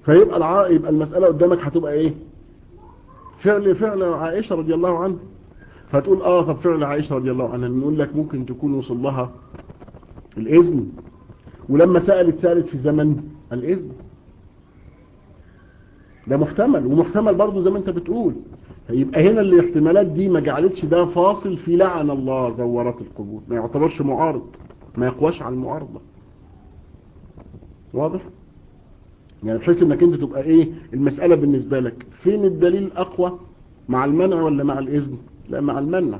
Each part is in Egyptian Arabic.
فيبقى الع... يبقى المسألة قدامك هتبقى ايه فعل فعل عائشة رضي الله عنها فتقول اه طب فعل عائشة رضي الله عنها نقول لك ممكن تكون وصل لها الإذن ولما سألت سألت في زمن الإذن ده محتمل ومحتمل برضه زي ما انت بتقول يبقى هنا الاحتمالات دي ما جعلتش ده فاصل في لعن الله زورات القبور ما يعتبرش معارض ما يقواش على المعارضة واضح يعني بحيث انك انت تبقى ايه المسألة بالنسبة لك فين الدليل الاقوى مع المنع ولا مع الاذن لا مع المنع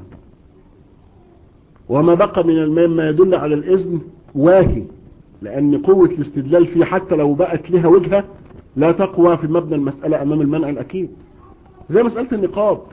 وما بقى من المام ما يدل على الاذن واهي لان قوة الاستدلال فيه حتى لو بقت لها وجهة لا تقوى في مبنى المسألة امام المنع الاكيد زي مسألة النقاب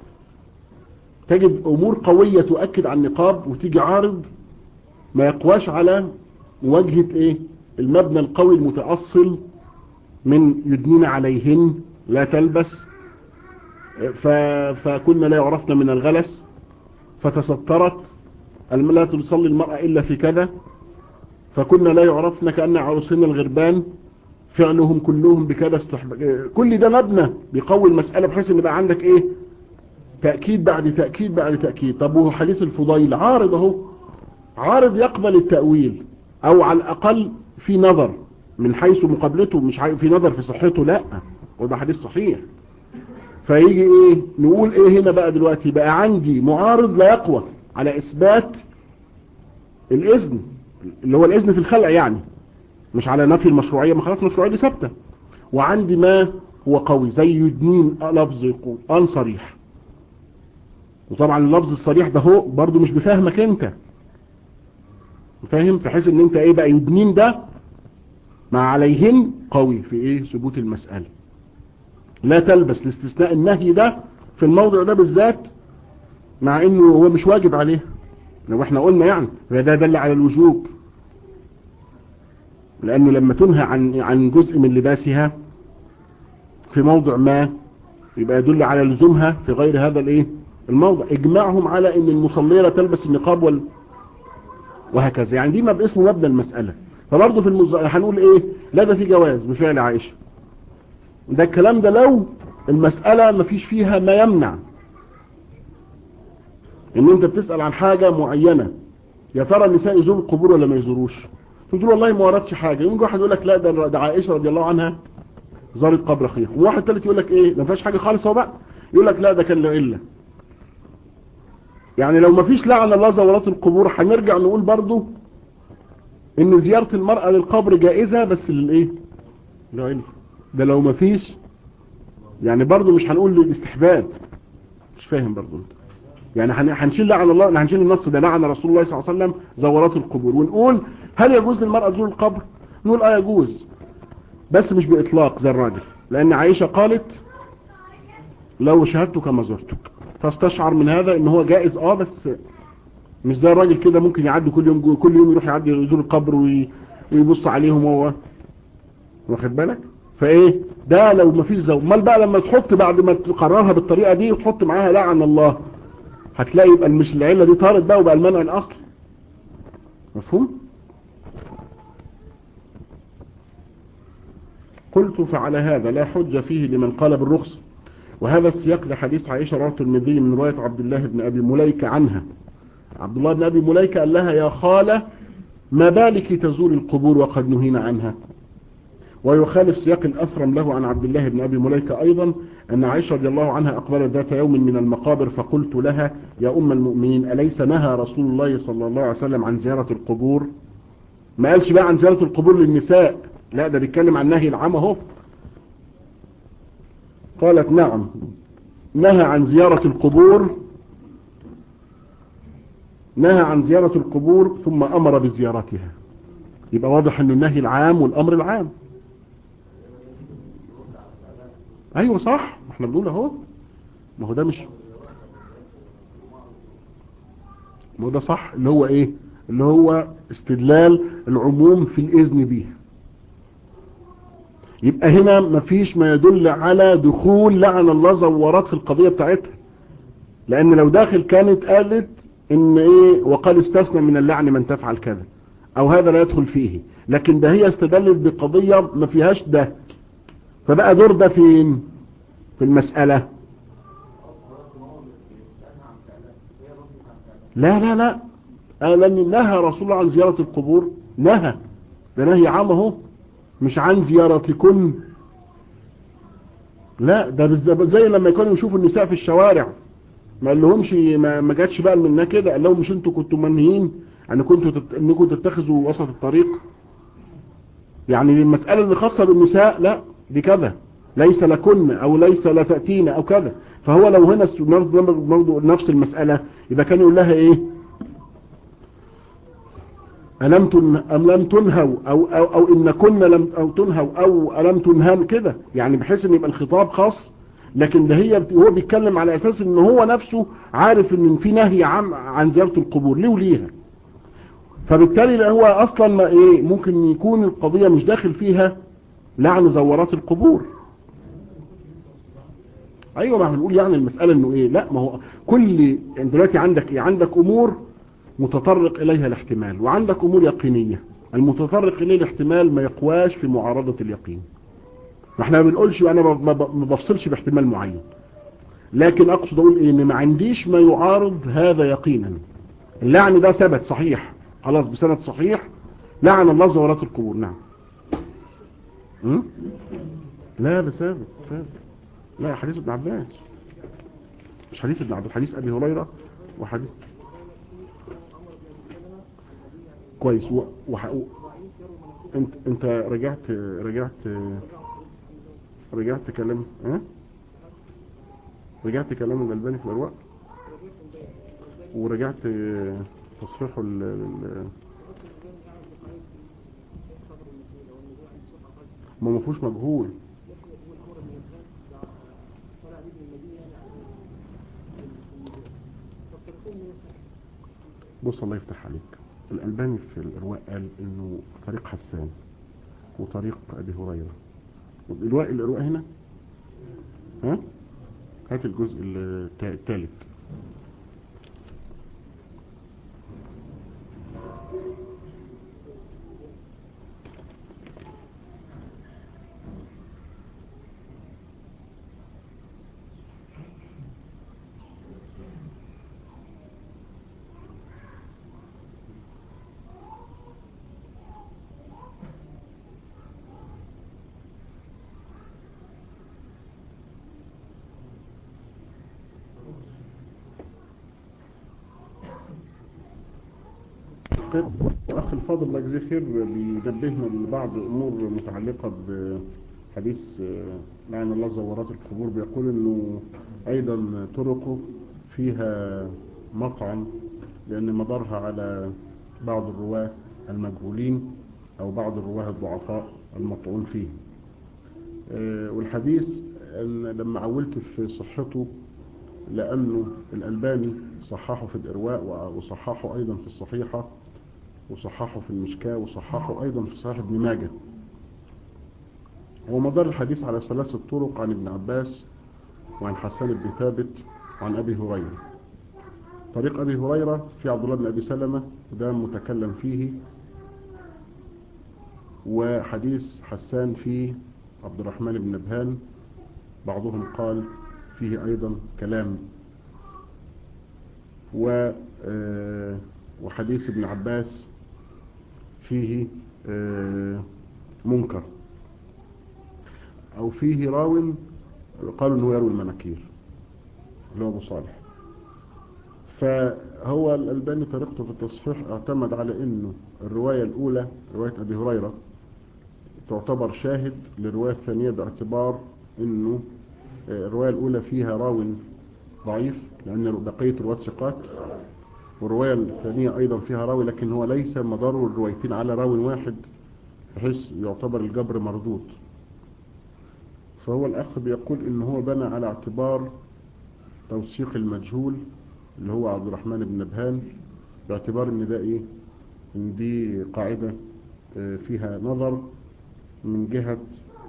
تجد امور قوية تؤكد على النقاب وتيجي عارض ما يقواش على مواجهة ايه المبنى القوي المتأصل من يدنين عليهن لا تلبس ف... فكنا لا يعرفن من الغلس فتسترت لا تصلي المرأة إلا في كذا فكنا لا يعرفن كأن عروسين الغربان فعلهم كلهم بكذا استحب... كل ده مبنى بيقوي المسألة بحيث ان بقى عندك ايه تأكيد بعد تأكيد بعد تأكيد طب وهو حديث الفضيل عارض اهو عارض يقبل التأويل او على الاقل في نظر من حيث مقابلته مش في نظر في صحته لا وده حديث صحيح فيجي ايه نقول ايه هنا بقى دلوقتي بقى عندي معارض لا يقوى على اثبات الاذن اللي هو الاذن في الخلع يعني مش على نفي المشروعية ما خلاص المشروعية دي ثابته وعندي ما هو قوي زي يدنين لفظ يقول ان صريح وطبعا اللفظ الصريح ده هو برضو مش بفهمك انت فاهم بحيث ان انت ايه بقى يدنين ده مع عليهن قوي في ايه ثبوت المسألة لا تلبس لاستثناء النهي ده في الموضع ده بالذات مع انه هو مش واجب عليه لو احنا قلنا يعني فده دل على الوجوب لانه لما تنهى عن عن جزء من لباسها في موضع ما يبقى يدل على لزومها في غير هذا الايه الموضع اجمعهم على ان المصلية لا تلبس النقاب وال وهكذا يعني دي ما باسمه مبنى المسألة فبرضه في المز... هنقول ايه لا ده في جواز بفعل عائشة ده الكلام ده لو المسألة ما فيش فيها ما يمنع ان انت بتسأل عن حاجة معينة يا ترى النساء يزوروا القبور ولا ما يزوروش تقول والله ما وردش حاجة يوم واحد يقول لك لا ده, ده عائشة رضي الله عنها زارت قبر اخيها وواحد ثالث يقول لك ايه ما فيهاش حاجة خالص هو بقى يقول لك لا ده كان له إلا يعني لو ما فيش لعن الله زورات القبور هنرجع نقول برضو ان زيارة المرأة للقبر جائزة بس للايه للعلم ده لو ما فيش يعني برضو مش هنقول للاستحباب مش فاهم برضو انت يعني هنشيل لعن الله هنشيل النص ده لعن رسول الله صلى الله عليه وسلم زورات القبور ونقول هل يجوز للمرأة تزور القبر نقول اه يجوز بس مش بإطلاق زي الراجل لأن عائشة قالت لو شهدتك ما زرتك فاستشعر من هذا ان هو جائز اه بس مش زي الراجل كده ممكن يعدي كل يوم كل يوم يروح يعدي يزور القبر ويبص عليهم هو واخد بالك فايه ده لو ما فيش زوج امال بقى لما تحط بعد ما تقررها بالطريقه دي وتحط معاها لعن الله هتلاقي يبقى مش العله دي طارت بقى وبقى المنع الاصل مفهوم قلت فعلى هذا لا حجة فيه لمن قال بالرخص وهذا السياق لحديث عائشة رواه الترمذي من رواية عبد الله بن أبي مليكة عنها عبد الله بن أبي مليكة قال لها يا خالة ما بالك تزور القبور وقد نهينا عنها ويخالف سياق الأثرم له عن عبد الله بن أبي مليكة أيضا أن عائشة رضي الله عنها أقبلت ذات يوم من المقابر فقلت لها يا أم المؤمنين أليس نهى رسول الله صلى الله عليه وسلم عن زيارة القبور ما قالش بقى عن زيارة القبور للنساء لا ده بيتكلم عن نهي العام اهو قالت نعم نهى عن زيارة القبور نهى عن زيارة القبور ثم أمر بزيارتها يبقى واضح أن النهي العام والأمر العام أيوة صح احنا بنقول اهو ما هو ده مش ما هو ده صح اللي هو ايه اللي هو استدلال العموم في الإذن به يبقى هنا مفيش ما يدل على دخول لعن الله زورات في القضية بتاعتها لان لو داخل كانت قالت ان ايه وقال استثنى من اللعن من تفعل كذا او هذا لا يدخل فيه لكن ده هي استدلت بقضية ما فيهاش ده فبقى دور ده فين في المسألة لا لا لا لأن نهى رسول الله عن زيارة القبور نهى ده نهي عام اهو مش عن زيارتكن لا ده زي لما يكونوا يشوفوا النساء في الشوارع ما قال لهمش ما, ما جاتش بقى منها كده قال لهم مش انتوا كنتوا منهيين ان كنتوا تت... انكم تتخذوا وسط الطريق يعني المسألة اللي خاصة بالنساء لا دي كذا ليس لكن او ليس لا تأتينا او كذا فهو لو هنا برضه نفس المسألة اذا كان يقول لها ايه ألم تن... أم لم تنهوا أو, أو, أو إن كنا لم أو تنهوا أو ألم تنهان كده يعني بحيث إن يبقى الخطاب خاص لكن ده هي هو بيتكلم على أساس إن هو نفسه عارف إن في نهي عن عن زيارة القبور ليه وليها فبالتالي هو أصلا ما إيه ممكن يكون القضية مش داخل فيها لعن زورات القبور أيوة ما بنقول يعني المسألة إنه إيه لا ما هو كل دلوقتي عندك إيه عندك أمور متطرق إليها الاحتمال وعندك أمور يقينية المتطرق إليه الاحتمال ما يقواش في معارضة اليقين احنا ما بنقولش أنا ما بفصلش باحتمال معين لكن أقصد أقول إيه إن ما عنديش ما يعارض هذا يقينا اللعن ده ثبت صحيح خلاص بسند صحيح لعن الله زورات القبور نعم م? لا ده ثابت ثابت لا حديث ابن عباس مش حديث ابن عباس حديث أبي هريرة وحديث كويس و... وح... و... انت انت رجعت رجعت رجعت كلام ها رجعت كلام الألباني في الأرواق ورجعت تصحيحه ال... ال... ما ما فيهوش مجهول بص الله يفتح عليك الألباني في الإرواء قال إنه طريق حسان وطريق أبي هريرة الإرواء الإرواء هنا ها هات الجزء الثالث وأخ الفاضل الله يجزيه خير بينبهنا لبعض أمور متعلقة بحديث لعن الله زورات القبور بيقول أنه أيضا طرقه فيها مطعم لأن مدارها على بعض الرواة المجهولين أو بعض الرواة الضعفاء المطعون فيه والحديث لما عولت في صحته لأنه الألباني صححه في الإرواء وصححه أيضا في الصحيحة وصححه في المشكاة وصححه أيضا في صحيح ابن ماجه ومدار الحديث على ثلاثة طرق عن ابن عباس وعن حسان بن ثابت وعن أبي هريرة طريق أبي هريرة في عبد الله بن أبي سلمة وده متكلم فيه وحديث حسان في عبد الرحمن بن نبهان بعضهم قال فيه أيضا كلام و وحديث ابن عباس فيه منكر او فيه راو قالوا انه يروي المناكير اللي هو ابو صالح فهو الألباني طريقته في التصحيح اعتمد على انه الرواية الاولى رواية ابي هريرة تعتبر شاهد للرواية الثانية باعتبار انه الرواية الاولى فيها راو ضعيف لان بقية رواة ثقات والرواية الثانية أيضا فيها راوي لكن هو ليس مدار الروايتين على راوي واحد بحيث يعتبر الجبر مردود فهو الأخ بيقول إن هو بنى على اعتبار توثيق المجهول اللي هو عبد الرحمن بن نبهان باعتبار إن ده إيه إن دي قاعدة فيها نظر من جهة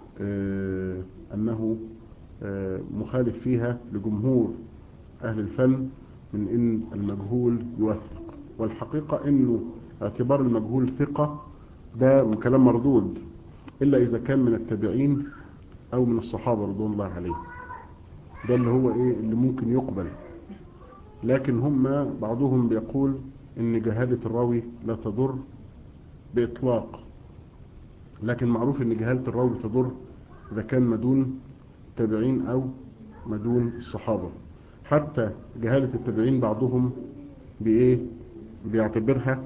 أنه مخالف فيها لجمهور أهل الفن من ان المجهول يوثق والحقيقة انه اعتبار المجهول ثقة ده كلام مردود الا اذا كان من التابعين او من الصحابة رضوان الله عليهم ده اللي هو ايه اللي ممكن يقبل لكن هم بعضهم بيقول ان جهالة الراوي لا تضر باطلاق لكن معروف ان جهالة الراوي تضر اذا كان مدون تابعين او مدون الصحابة حتى جهالة التابعين بعضهم بايه بيعتبرها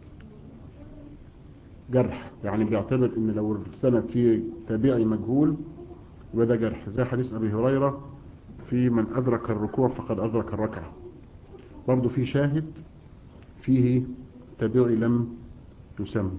جرح يعني بيعتبر ان لو السند فيه تابعي مجهول يبقى ده جرح زي حديث ابي هريرة في من ادرك الركوع فقد ادرك الركعة برضه في شاهد فيه تابعي لم يسمى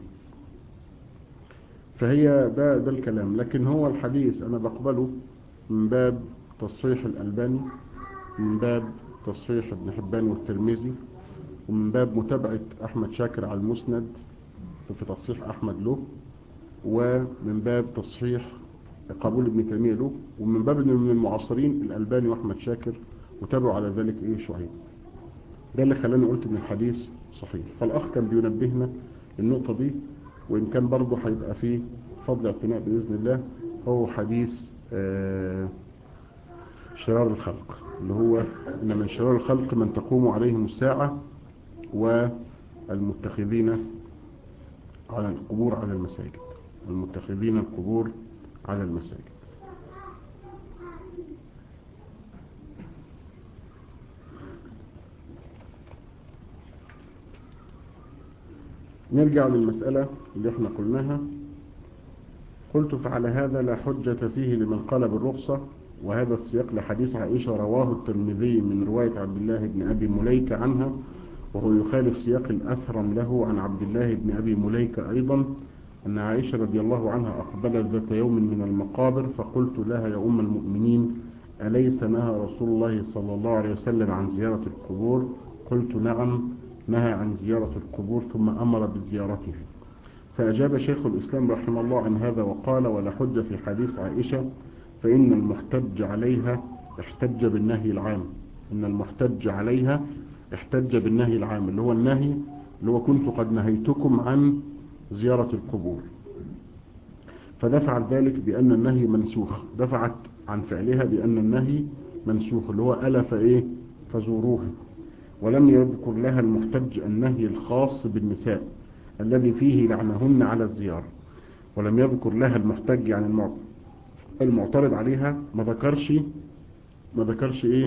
فهي ده ده الكلام لكن هو الحديث انا بقبله من باب تصحيح الالباني من باب تصحيح ابن حبان والترمذي ومن باب متابعة احمد شاكر على المسند في تصحيح احمد له ومن باب تصحيح قبول ابن تيمية له ومن باب من المعاصرين الالباني واحمد شاكر وتابعوا على ذلك ايه شعيب ده اللي خلاني قلت ان الحديث صحيح فالاخ كان بينبهنا النقطة دي وان كان برضه هيبقى فيه فضل اعتناء باذن الله هو حديث آه شرار الخلق اللي هو ان من شرار الخلق من تقوم عليهم الساعة والمتخذين على القبور على المساجد المتخذين القبور على المساجد نرجع للمسألة اللي احنا قلناها قلت فعلى هذا لا حجة فيه لمن قال بالرخصة وهذا السياق لحديث عائشة رواه الترمذي من رواية عبد الله بن أبي مليكة عنها وهو يخالف سياق الأثرم له عن عبد الله بن أبي مليكة أيضا أن عائشة رضي الله عنها أقبلت ذات يوم من المقابر فقلت لها يا أم المؤمنين أليس نهى رسول الله صلى الله عليه وسلم عن زيارة القبور قلت نعم نهى عن زيارة القبور ثم أمر بزيارتها فأجاب شيخ الإسلام رحمه الله عن هذا وقال ولا حج في حديث عائشة فإن المحتج عليها احتج بالنهي العام إن المحتج عليها احتج بالنهي العام اللي هو النهي اللي هو كنت قد نهيتكم عن زيارة القبور فدفعت ذلك بأن النهي منسوخ دفعت عن فعلها بأن النهي منسوخ اللي هو ألا فإيه فزوروها ولم يذكر لها المحتج النهي الخاص بالنساء الذي فيه لعنهن على الزيارة ولم يذكر لها المحتج يعني المعترض عليها ما ذكرش ما ذكرش ايه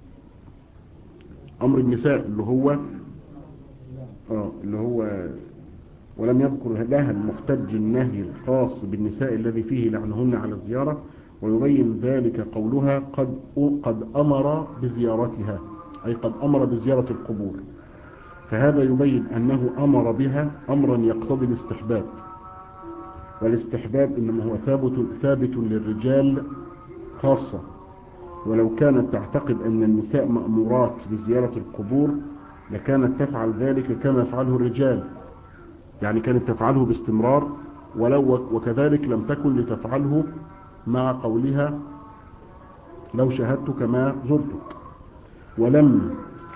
امر النساء اللي هو اه اللي هو ولم يذكر لها المحتج النهي الخاص بالنساء الذي فيه لعنهن على الزيارة ويبين ذلك قولها قد قد امر بزيارتها أي قد أمر بزيارة القبور فهذا يبين أنه أمر بها أمرا يقتضي الاستحباب والاستحباب إنما هو ثابت, ثابت للرجال خاصة ولو كانت تعتقد أن النساء مأمورات بزيارة القبور لكانت تفعل ذلك كما يفعله الرجال يعني كانت تفعله باستمرار ولو وكذلك لم تكن لتفعله مع قولها لو شاهدتك ما زرتك ولم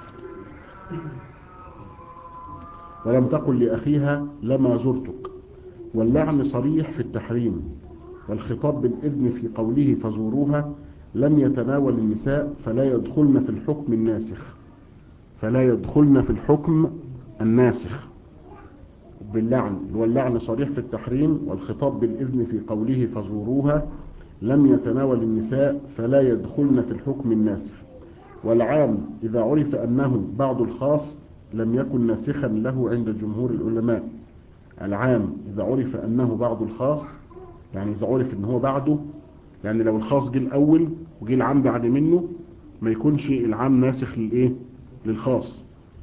ولم تقل لأخيها لما زرتك واللعن صريح في التحريم والخطاب بالإذن في قوله فزوروها لم يتناول النساء فلا يدخلن في الحكم الناسخ فلا يدخلن في الحكم الناسخ باللعن واللعن صريح في التحريم والخطاب بالإذن في قوله فزوروها لم يتناول النساء فلا يدخلن في الحكم الناسخ والعام إذا عرف أنه بعض الخاص لم يكن ناسخا له عند جمهور العلماء العام إذا عرف أنه بعض الخاص يعني إذا عرف أنه هو بعده يعني لو الخاص جه الأول وجه العام بعد منه ما يكونش العام ناسخ للإيه للخاص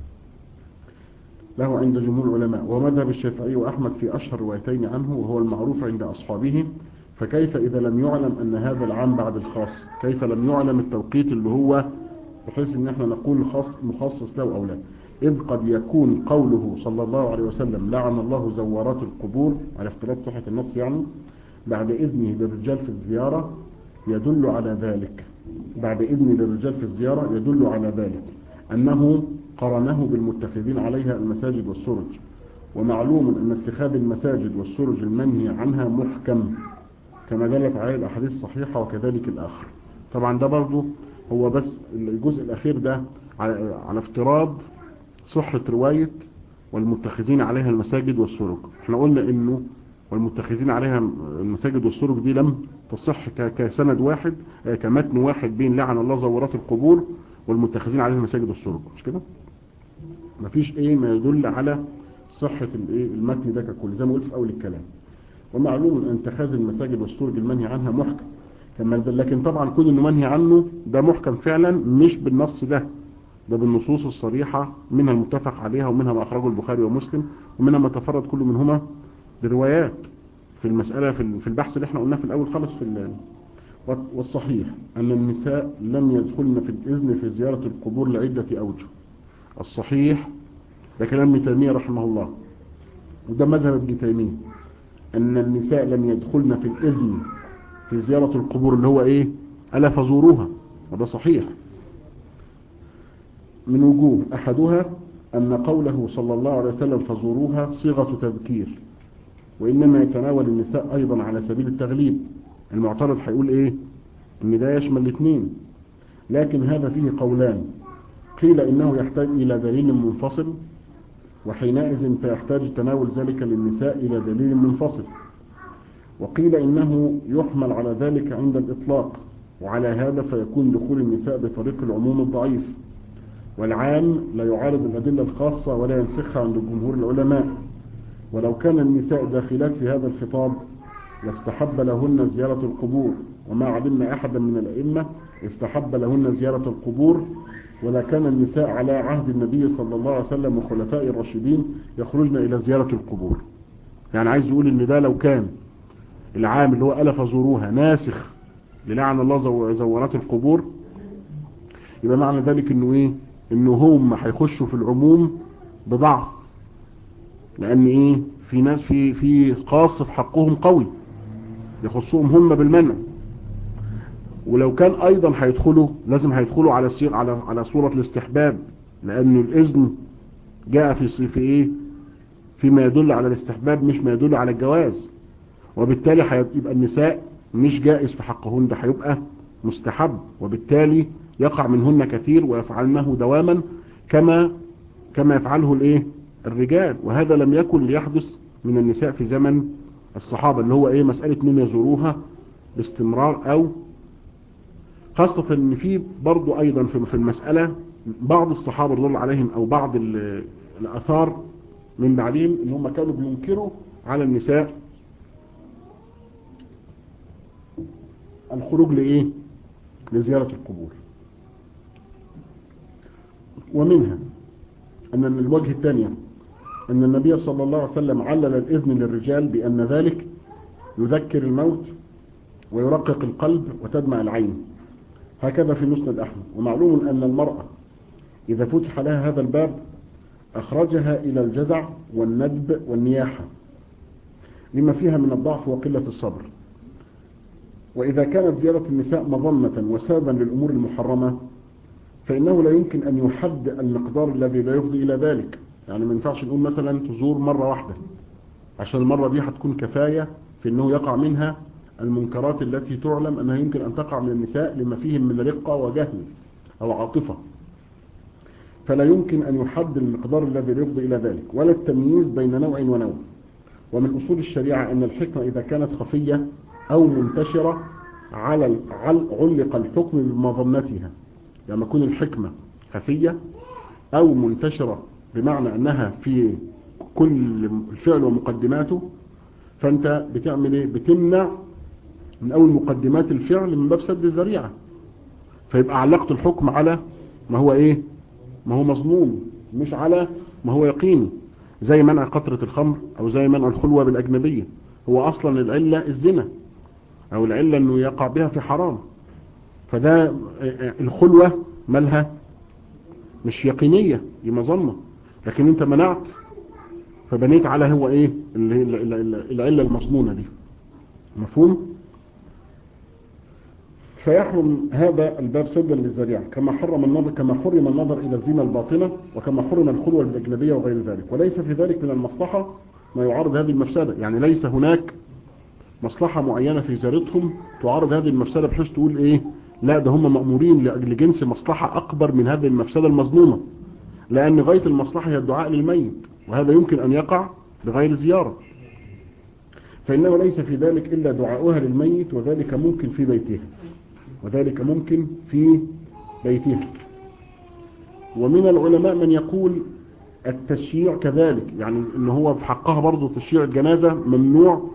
له عند جمهور العلماء ومذهب الشافعي وأحمد في أشهر روايتين عنه وهو المعروف عند أصحابه فكيف إذا لم يعلم أن هذا العام بعد الخاص كيف لم يعلم التوقيت اللي هو بحيث ان احنا نقول خاص مخصص له او لا اذ قد يكون قوله صلى الله عليه وسلم لعن الله زوارات القبور على افتراض صحة النص يعني بعد اذنه للرجال في الزيارة يدل على ذلك بعد اذن للرجال في الزيارة يدل على ذلك انه قرنه بالمتخذين عليها المساجد والسرج ومعلوم ان اتخاذ المساجد والسرج المنهي عنها محكم كما دلت عليه الأحاديث الصحيحة وكذلك الآخر طبعا ده برضو هو بس الجزء الأخير ده على, على افتراض صحة رواية والمتخذين عليها المساجد والسرج احنا قلنا انه والمتخذين عليها المساجد والسرج دي لم تصح كسند واحد كمتن واحد بين لعن الله زورات القبور والمتخذين عليها المساجد والسرج مش كده مفيش ايه ما يدل على صحة الايه المتن ده ككل زي ما قلت في اول الكلام ومعلوم ان اتخاذ المساجد والسرج المنهي عنها محكم كما لكن طبعا كل انه منهي عنه ده محكم فعلا مش بالنص ده ده بالنصوص الصريحة منها المتفق عليها ومنها ما أخرجه البخاري ومسلم ومنها ما تفرد كل منهما بروايات في المسألة في البحث اللي احنا قلناه في الأول خالص في والصحيح أن النساء لم يدخلن في الإذن في زيارة القبور لعدة أوجه الصحيح ده كلام ابن تيمية رحمه الله وده مذهب ابن تيمية أن النساء لم يدخلن في الإذن في زيارة القبور اللي هو إيه ألا فزوروها وده صحيح من وجوه أحدها أن قوله صلى الله عليه وسلم فزوروها صيغة تذكير وإنما يتناول النساء أيضا على سبيل التغليب المعترض هيقول إيه إن ده يشمل الاثنين لكن هذا فيه قولان قيل إنه يحتاج إلى دليل منفصل وحينئذ فيحتاج تناول ذلك للنساء إلى دليل منفصل وقيل إنه يحمل على ذلك عند الإطلاق وعلى هذا فيكون دخول النساء بطريق العموم الضعيف والعام لا يعارض الأدلة الخاصة ولا ينسخها عند جمهور العلماء ولو كان النساء داخلات في هذا الخطاب لاستحب لهن زيارة القبور وما علمنا أحدا من الأئمة استحب لهن زيارة القبور ولا كان النساء على عهد النبي صلى الله عليه وسلم وخلفاء الراشدين يخرجن إلى زيارة القبور يعني عايز يقول ان ده لو كان العام اللي هو ألف زوروها ناسخ للعن الله زورات القبور يبقى معنى ذلك انه ايه انه هم هيخشوا في العموم بضعف لان ايه في ناس في في خاص في حقهم قوي يخصهم هم بالمنع ولو كان ايضا هيدخلوا لازم هيدخلوا على السير على على صورة الاستحباب لان الاذن جاء في في ايه فيما يدل على الاستحباب مش ما يدل على الجواز وبالتالي هيبقى النساء مش جائز في حقهن ده هيبقى مستحب وبالتالي يقع منهن كثير ويفعلنه دواما كما كما يفعله الايه الرجال وهذا لم يكن ليحدث من النساء في زمن الصحابة اللي هو ايه مسألة من يزوروها باستمرار او خاصة ان في برضو ايضا في المسألة بعض الصحابة رضي الله عليهم او بعض الاثار من بعدهم ان هم كانوا بينكروا على النساء الخروج لايه لزيارة القبور ومنها أن الوجه الثانية أن النبي صلى الله عليه وسلم علل الإذن للرجال بأن ذلك يذكر الموت ويرقق القلب وتدمع العين هكذا في مسند أحمد ومعلوم أن المرأة إذا فتح لها هذا الباب أخرجها إلى الجزع والندب والنياحة لما فيها من الضعف وقلة الصبر وإذا كانت زيارة النساء مظنة وسببا للأمور المحرمة فإنه لا يمكن أن يحد المقدار الذي لا يفضي إلى ذلك يعني ما ينفعش نقول مثلا تزور مرة واحدة عشان المرة دي هتكون كفاية في أنه يقع منها المنكرات التي تعلم أنها يمكن أن تقع من النساء لما فيهم من رقة وجهل أو عاطفة فلا يمكن أن يحد المقدار الذي لا يفضي إلى ذلك ولا التمييز بين نوع ونوع ومن أصول الشريعة أن الحكمة إذا كانت خفية أو منتشرة على علق الحكم بمظنتها لما يعني يكون الحكمة خفية أو منتشرة بمعنى أنها في كل الفعل ومقدماته فأنت بتعمل إيه بتمنع من أول مقدمات الفعل من باب سد الذريعة فيبقى علقت الحكم على ما هو إيه ما هو مظنون مش على ما هو يقيني زي منع قطرة الخمر أو زي منع الخلوة بالأجنبية هو أصلا العلة الزنا أو العلة أنه يقع بها في حرام فده الخلوة مالها مش يقينية دي مظنة لكن انت منعت فبنيت على هو ايه العلة المظنونة دي مفهوم فيحرم هذا الباب سدا للذريعة كما حرم النظر كما حرم النظر الى الزينة الباطنة وكما حرم الخلوة الاجنبية وغير ذلك وليس في ذلك من المصلحة ما يعارض هذه المفسدة يعني ليس هناك مصلحة معينة في زيارتهم تعارض هذه المفسدة بحيث تقول ايه لا ده هم مأمورين لأجل جنس مصلحة أكبر من هذه المفسدة المظلومة لأن غاية المصلحة هي الدعاء للميت وهذا يمكن أن يقع بغير زيارة فإنه ليس في ذلك إلا دعاؤها للميت وذلك ممكن في بيتها وذلك ممكن في بيتها ومن العلماء من يقول التشييع كذلك يعني ان هو في حقها برضه تشييع الجنازة ممنوع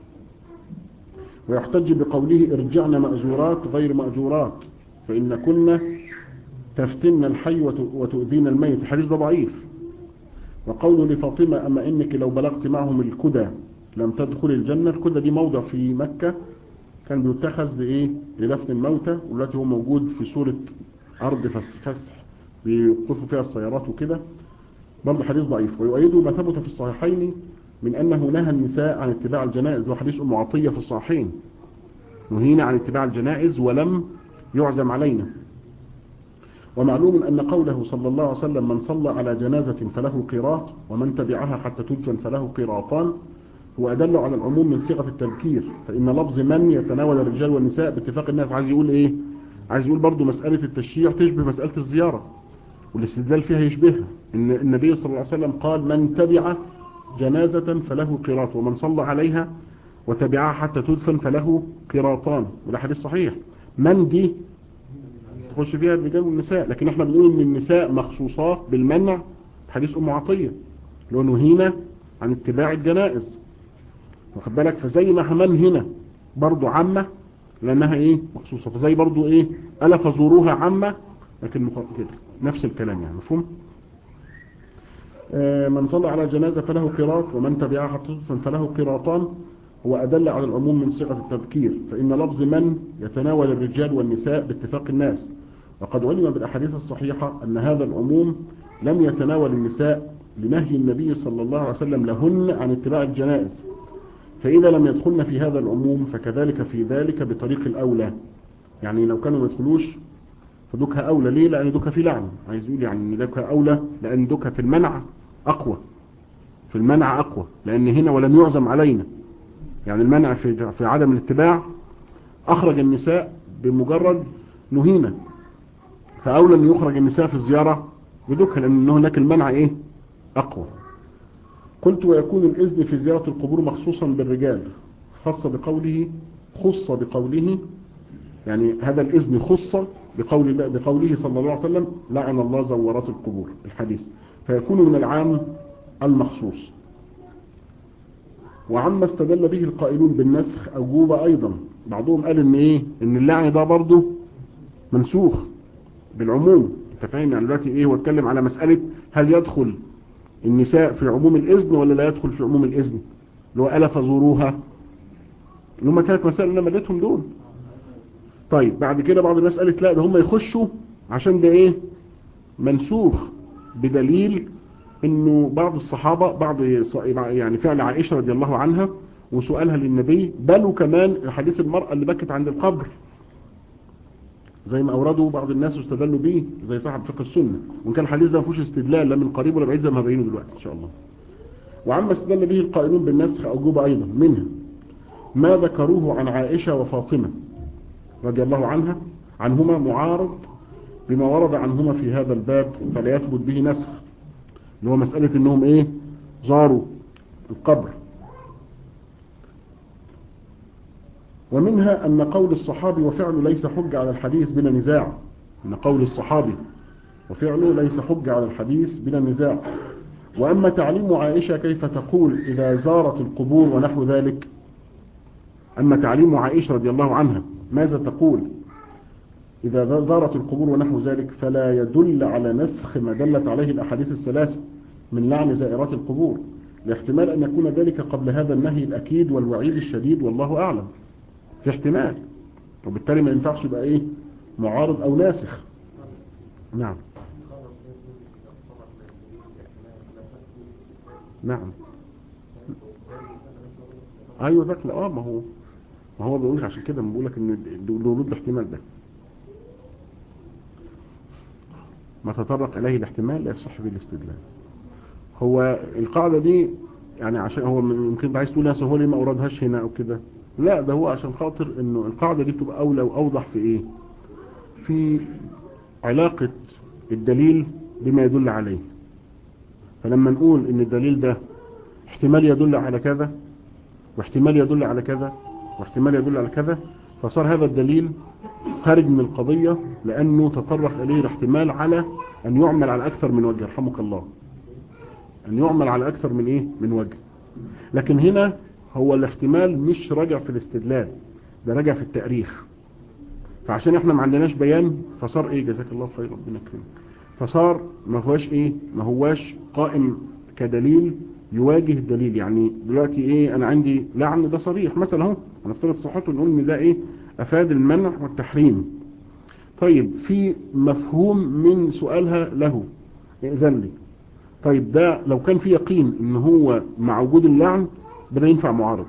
ويحتج بقوله ارجعن مأجورات غير مأجورات فإن كنا تفتن الحي وتؤذين الميت الحديث ده ضعيف وقول لفاطمة أما إنك لو بلغت معهم الكدى لم تدخل الجنة الكدى دي موضع في مكة كان بيتخذ لإيه لدفن الموتى والتي هو موجود في صورة أرض فسح بيوقفوا فيها السيارات وكده برضه حديث ضعيف ويؤيده ما ثبت في الصحيحين من أنه نهى النساء عن اتباع الجنائز وحديث أم عطية في الصحيحين نهينا عن اتباع الجنائز ولم يعزم علينا ومعلوم أن قوله صلى الله عليه وسلم من صلى على جنازة فله قيراط ومن تبعها حتى تدفن فله قيراطان هو أدل على العموم من صيغة التذكير فإن لفظ من يتناول الرجال والنساء باتفاق الناس عايز يقول إيه عايز يقول برضو مسألة التشييع تشبه مسألة الزيارة والاستدلال فيها يشبهها إن النبي صلى الله عليه وسلم قال من تبع جنازة فله قيراط ومن صلى عليها وتبعها حتى تدفن فله قيراطان وده حديث صحيح من دي تخش فيها الرجال والنساء لكن احنا بنقول ان النساء مخصوصات بالمنع حديث ام عطية لو نهينا عن اتباع الجنائز واخد بالك فزي ما من هنا برضو عامة لانها ايه مخصوصة فزي برضو ايه الا فزوروها عامة لكن كده نفس الكلام يعني مفهوم آه من صلى على جنازة فله قراط ومن تبعها حتى فله قراطان هو أدل على العموم من صيغة التذكير فإن لفظ من يتناول الرجال والنساء باتفاق الناس وقد علم بالأحاديث الصحيحة أن هذا العموم لم يتناول النساء لنهي النبي صلى الله عليه وسلم لهن عن اتباع الجنائز فإذا لم يدخلن في هذا العموم فكذلك في ذلك بطريق الأولى يعني لو كانوا ما يدخلوش فدوكها أولى ليه لأن دوكها في لعن عايز يقول يعني ان دوكها أولى لأن دوكها في المنع أقوى في المنع أقوى لأن هنا ولم يعزم علينا يعني المنع في في عدم الاتباع أخرج النساء بمجرد نهينا فأولى أن يخرج النساء في الزيارة بدوكها لأن هناك المنع إيه أقوى قلت ويكون الإذن في زيارة القبور مخصوصا بالرجال خاصة بقوله خص بقوله يعني هذا الإذن خص بقول بقوله صلى الله عليه وسلم لعن الله زورات القبور الحديث فيكون من العام المخصوص وعما استدل به القائلون بالنسخ أوجوب أيضا بعضهم قال ان ايه ان اللعن ده برضه منسوخ بالعموم انت فاهم يعني دلوقتي ايه هو اتكلم على مسألة هل يدخل النساء في عموم الإذن ولا لا يدخل في عموم الإذن اللي هو ألا فزوروها اللي هم ثلاث مسائل اللي انا مليتهم دول طيب بعد كده بعض الناس قالت لا ده هم يخشوا عشان ده ايه منسوخ بدليل انه بعض الصحابة بعض يعني فعل عائشة رضي الله عنها وسؤالها للنبي بل وكمان حديث المرأة اللي بكت عند القبر زي ما اوردوا بعض الناس واستدلوا به زي صاحب فقه السنة وان كان الحديث ده ما فيهوش استدلال لا من قريب ولا بعيد زي ما هبينه دلوقتي ان شاء الله وعما استدل به القائلون بالنسخ اوجوب ايضا منها ما ذكروه عن عائشة وفاطمة رضي الله عنها عنهما معارض بما ورد عنهما في هذا الباب فلا يثبت به نسخ اللي هو مسألة انهم ايه زاروا القبر ومنها ان قول الصحابي وفعله ليس حج على الحديث بلا نزاع ان قول الصحابي وفعله ليس حج على الحديث بلا نزاع واما تعليم عائشة كيف تقول اذا زارت القبور ونحو ذلك اما تعليم عائشة رضي الله عنها ماذا تقول إذا زارت القبور ونحو ذلك فلا يدل على نسخ ما دلت عليه الأحاديث الثلاث من لعن زائرات القبور لاحتمال أن يكون ذلك قبل هذا النهي الأكيد والوعيد الشديد والله أعلم في احتمال وبالتالي ما ينفعش يبقى إيه معارض أو ناسخ نعم نعم ايوه ذاك اه ما هو ما هو بيقول عشان كده بقول لك ان الورود الاحتمال ده ما تطرق اليه الاحتمال لا يصح به الاستدلال هو القاعده دي يعني عشان هو يمكن عايز تقول هو ليه ما اوردهاش هنا او كده لا ده هو عشان خاطر انه القاعدة دي تبقى اولى واوضح في ايه في علاقة الدليل بما يدل عليه فلما نقول ان الدليل ده احتمال يدل على كذا واحتمال يدل على كذا واحتمال يدل على كذا فصار هذا الدليل خارج من القضية لأنه تطرق إليه الاحتمال على أن يعمل على أكثر من وجه رحمك الله أن يعمل على أكثر من إيه من وجه لكن هنا هو الاحتمال مش راجع في الاستدلال ده راجع في التاريخ فعشان احنا ما عندناش بيان فصار ايه جزاك الله خير ربنا يكرمك فصار ما هواش ايه ما هواش قائم كدليل يواجه الدليل يعني دلوقتي ايه انا عندي لعن ده صريح مثلا اهو هنفترض صحته نقول ان ده ايه افاد المنع والتحريم طيب في مفهوم من سؤالها له ائذن لي طيب ده لو كان في يقين ان هو مع وجود اللعن ده ينفع معارض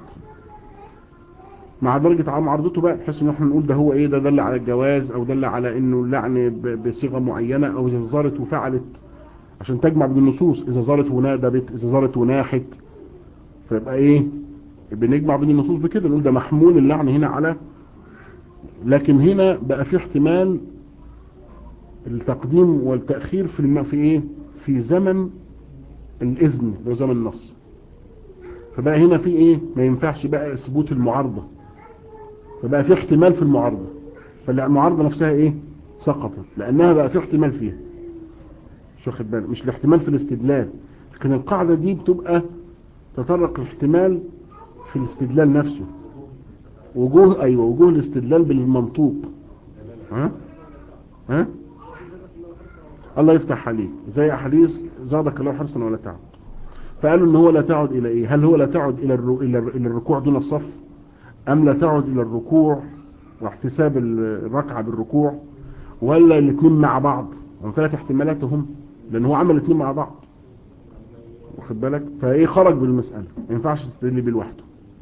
مع درجة معارضته بقى بحيث ان احنا نقول ده هو ايه ده دل على الجواز او دل على انه اللعن بصيغة معينة او اذا ظهرت وفعلت عشان تجمع بين النصوص اذا ظهرت ونادبت اذا ظهرت وناحت فيبقى ايه بنجمع بين النصوص بكده نقول ده محمول اللعن هنا على لكن هنا بقى في احتمال التقديم والتأخير في الم... في ايه في زمن الاذن اللي هو زمن النص فبقى هنا في ايه ما ينفعش بقى اثبوت المعارضة فبقى في احتمال في المعارضة فالمعارضة نفسها ايه سقطت لانها بقى في احتمال فيها مش واخد بالك مش الاحتمال في الاستدلال لكن القاعدة دي بتبقى تطرق الاحتمال في الاستدلال نفسه وجوه ايوه وجوه الاستدلال بالمنطوق ها ها الله يفتح عليك زي احاديث زادك الله حرصا ولا تعد فقالوا ان هو لا تعد الى ايه هل هو لا تعد الى الرو... الى الركوع دون الصف ام لا تعد الى الركوع واحتساب الركعه بالركوع ولا الاثنين مع بعض هم ثلاث احتمالاتهم لان هو عمل الاثنين مع بعض واخد بالك فايه خرج بالمساله ما ينفعش تستدل بيه لوحده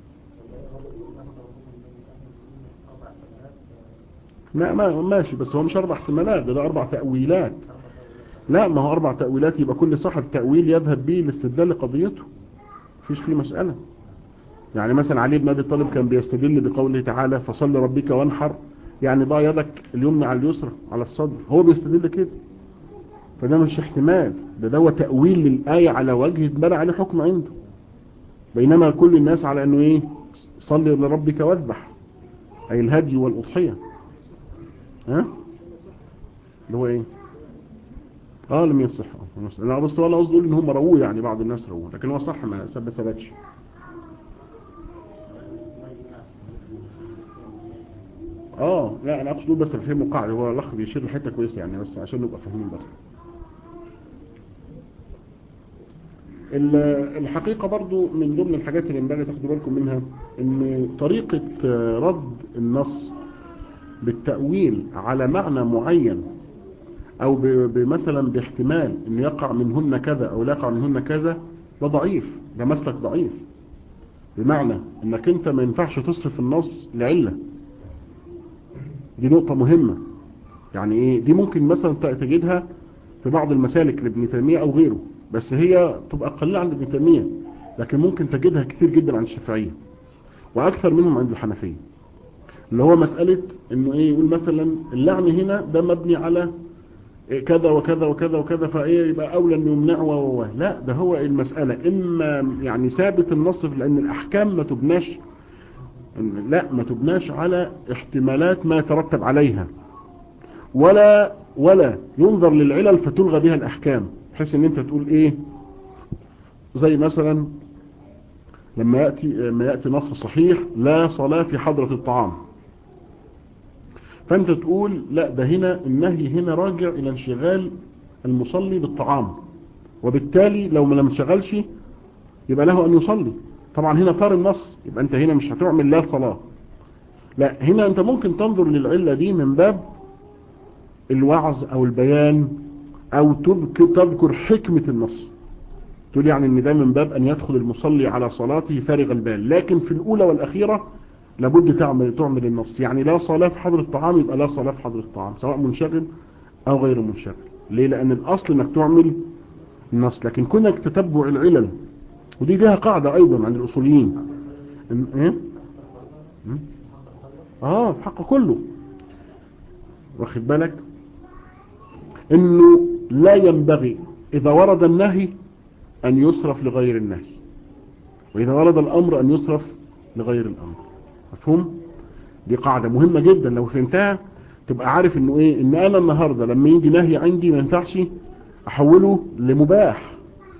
ما ما ماشي بس هو مش اربع احتمالات ده, ده اربع تاويلات لا ما هو اربع تاويلات يبقى كل صاحب تاويل يذهب به لاستدلال لقضيته مفيش فيه مساله يعني مثلا علي بن ابي طالب كان بيستدل بقوله تعالى فصل ربك وانحر يعني ضع يدك اليمنى على اليسرى على الصدر هو بيستدل كده فده مش احتمال ده ده هو تأويل للآية على وجه اتبنى عليه حكم عنده بينما كل الناس على انه ايه صلي لربك واذبح اي الهدي والأضحية ها اللي هو ايه اه لم يصح انا بس والله قصدي اقول ان هم رووه يعني بعض الناس رووه لكن هو صح ما ثبت ثبتش اه لا انا اقصد بس الفهم قاعدة هو الاخ بيشير لحته كويسه يعني بس عشان نبقى فاهمين برضه الحقيقة برضو من ضمن الحاجات اللي ينبغي تاخدوا بالكم منها ان طريقة رد النص بالتأويل على معنى معين او مثلا باحتمال ان يقع منهن كذا او لا يقع منهن كذا ده ضعيف ده مسلك ضعيف بمعنى انك انت ما ينفعش تصرف النص لعلة دي نقطة مهمة يعني ايه دي ممكن مثلا تجدها في بعض المسالك لابن تيمية او غيره بس هي تبقى قليلة عند ابن تيمية لكن ممكن تجدها كتير جدا عند الشافعية واكثر منهم عند الحنفية اللي هو مسألة انه ايه يقول مثلا اللعن هنا ده مبني على إيه كذا وكذا وكذا وكذا فايه يبقى اولى ان يمنعه و لا ده هو المسألة اما يعني ثابت النص لان الاحكام ما تبناش لا ما تبناش على احتمالات ما يترتب عليها ولا ولا ينظر للعلل فتلغى بها الاحكام بحيث ان انت تقول ايه زي مثلا لما يأتي, لما يأتي نص صحيح لا صلاة في حضرة الطعام فانت تقول لا ده هنا النهي هنا راجع الى انشغال المصلي بالطعام وبالتالي لو ما لم انشغلش يبقى له ان يصلي طبعا هنا طار النص يبقى انت هنا مش هتعمل لا صلاة لا هنا انت ممكن تنظر للعلة دي من باب الوعظ او البيان او تذكر حكمة النص تقول يعني ان ده من باب ان يدخل المصلي على صلاته فارغ البال لكن في الاولى والاخيرة لابد تعمل تعمل النص يعني لا صلاة في حضر الطعام يبقى لا صلاة في حضر الطعام سواء منشغل او غير منشغل ليه لان الاصل انك تعمل النص لكن كونك تتبع العلل ودي لها قاعدة ايضا عند الاصوليين إيه؟ م? اه في حقه كله واخد بالك انه لا ينبغي اذا ورد النهي ان يصرف لغير النهي واذا ورد الامر ان يصرف لغير الامر مفهوم دي قاعدة مهمة جدا لو فهمتها تبقى عارف انه ايه ان انا النهاردة لما يجي نهي عندي ما ينفعش احوله لمباح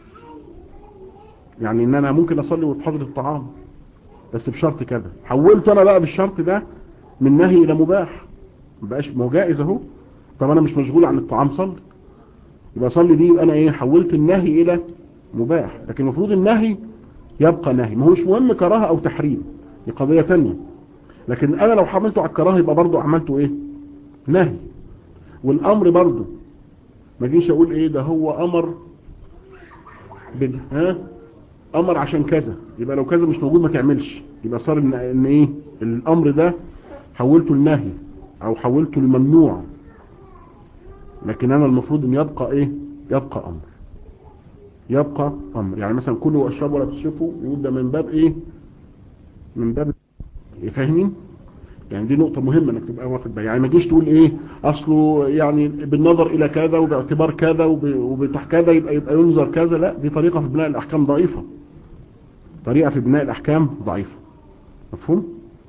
يعني ان انا ممكن اصلي واتحضر الطعام بس بشرط كذا حولت انا بقى بالشرط ده من نهي الى مباح مبقاش ما هو جائز اهو طب انا مش مشغول عن الطعام صلي يبقى صلي دي يبقى انا ايه حولت النهي الى مباح لكن المفروض النهي يبقى نهي ما هوش مهم كراهه او تحريم دي قضية تانية لكن انا لو حملته على الكراهه يبقى برضه عملته ايه نهي والامر برضه ما جيش اقول ايه ده هو امر بال ها امر عشان كذا يبقى لو كذا مش موجود ما تعملش يبقى صار ان, إن ايه الامر ده حولته لنهي او حولته لممنوع لكن انا المفروض ان يبقى ايه يبقى امر يبقى امر يعني مثلا كلوا واشربوا ولا تسرفوا يقول ده من باب ايه من باب فاهمين يعني دي نقطة مهمة انك تبقى واخد بالك يعني ما تجيش تقول ايه اصله يعني بالنظر الى كذا وباعتبار كذا وبتح كذا يبقى يبقى ينظر كذا لا دي طريقة في بناء الاحكام ضعيفة طريقة في بناء الاحكام ضعيفة مفهوم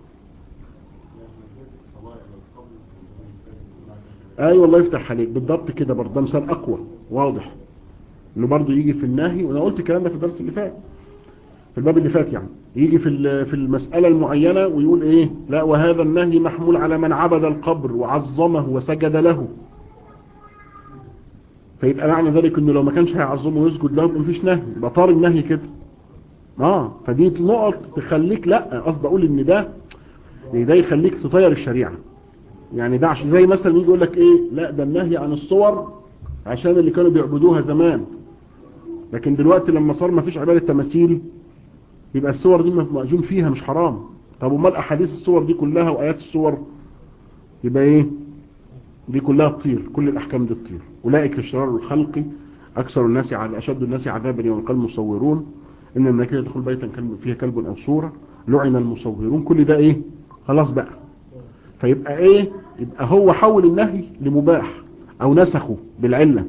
اي والله يفتح عليك بالضبط كده برضه ده مثال اقوى واضح انه برضه يجي في النهي وانا قلت الكلام ده في الدرس اللي فات في الباب اللي فات يعني يجي في في المسألة المعينة ويقول ايه لا وهذا النهي محمول على من عبد القبر وعظمه وسجد له فيبقى معنى ذلك انه لو ما كانش هيعظمه ويسجد له يبقى مفيش نهي يبقى طار النهي كده اه فدي نقط تخليك لا قصد اقول ان ده ده يخليك تطير الشريعة يعني ده عشان زي مثلا يجي يقول لك ايه لا ده النهي عن الصور عشان اللي كانوا بيعبدوها زمان لكن دلوقتي لما صار ما فيش عبادة تماثيل يبقى الصور دي مأجون فيها مش حرام طب امال احاديث الصور دي كلها وايات الصور يبقى ايه دي كلها تطير كل الاحكام دي تطير اولئك الشرار الخلق اكثر الناس على اشد الناس عذابا يوم القيامه المصورون ان الملائكه يدخل بيتا كلب فيها كلب او صوره لعن المصورون كل ده ايه خلاص بقى فيبقى ايه يبقى هو حول النهي لمباح او نسخه بالعله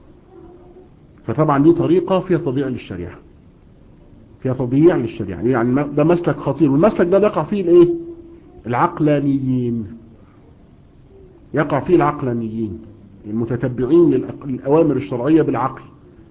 فطبعا دي طريقه فيها تضييع للشريعه فيها تضييع للشريعة يعني ده مسلك خطير والمسلك ده يقع فيه الايه العقلانيين يقع فيه العقلانيين المتتبعين للأوامر الشرعية بالعقل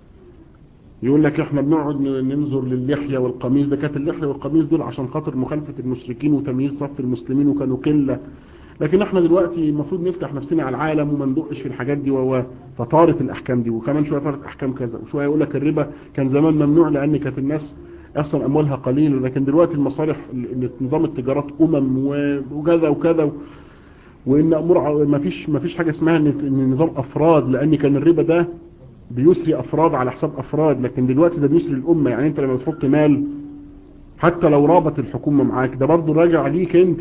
يقول لك احنا بنقعد ننظر للحية والقميص ده كانت اللحية والقميص دول عشان خاطر مخالفة المشركين وتمييز صف المسلمين وكانوا قلة لكن احنا دلوقتي المفروض نفتح نفسنا على العالم وما ندقش في الحاجات دي وهو فطارت الاحكام دي وكمان شويه طارت احكام كذا وشويه يقول لك الربا كان زمان ممنوع لان كانت الناس اصلا اموالها قليل لكن دلوقتي المصالح نظام التجارات امم وكذا وكذا وان امور ما فيش ما فيش حاجه اسمها ان نظام افراد لان كان الربا ده بيسري افراد على حساب افراد لكن دلوقتي ده بيسري الامه يعني انت لما تحط مال حتى لو رابط الحكومه معاك ده برضه راجع عليك انت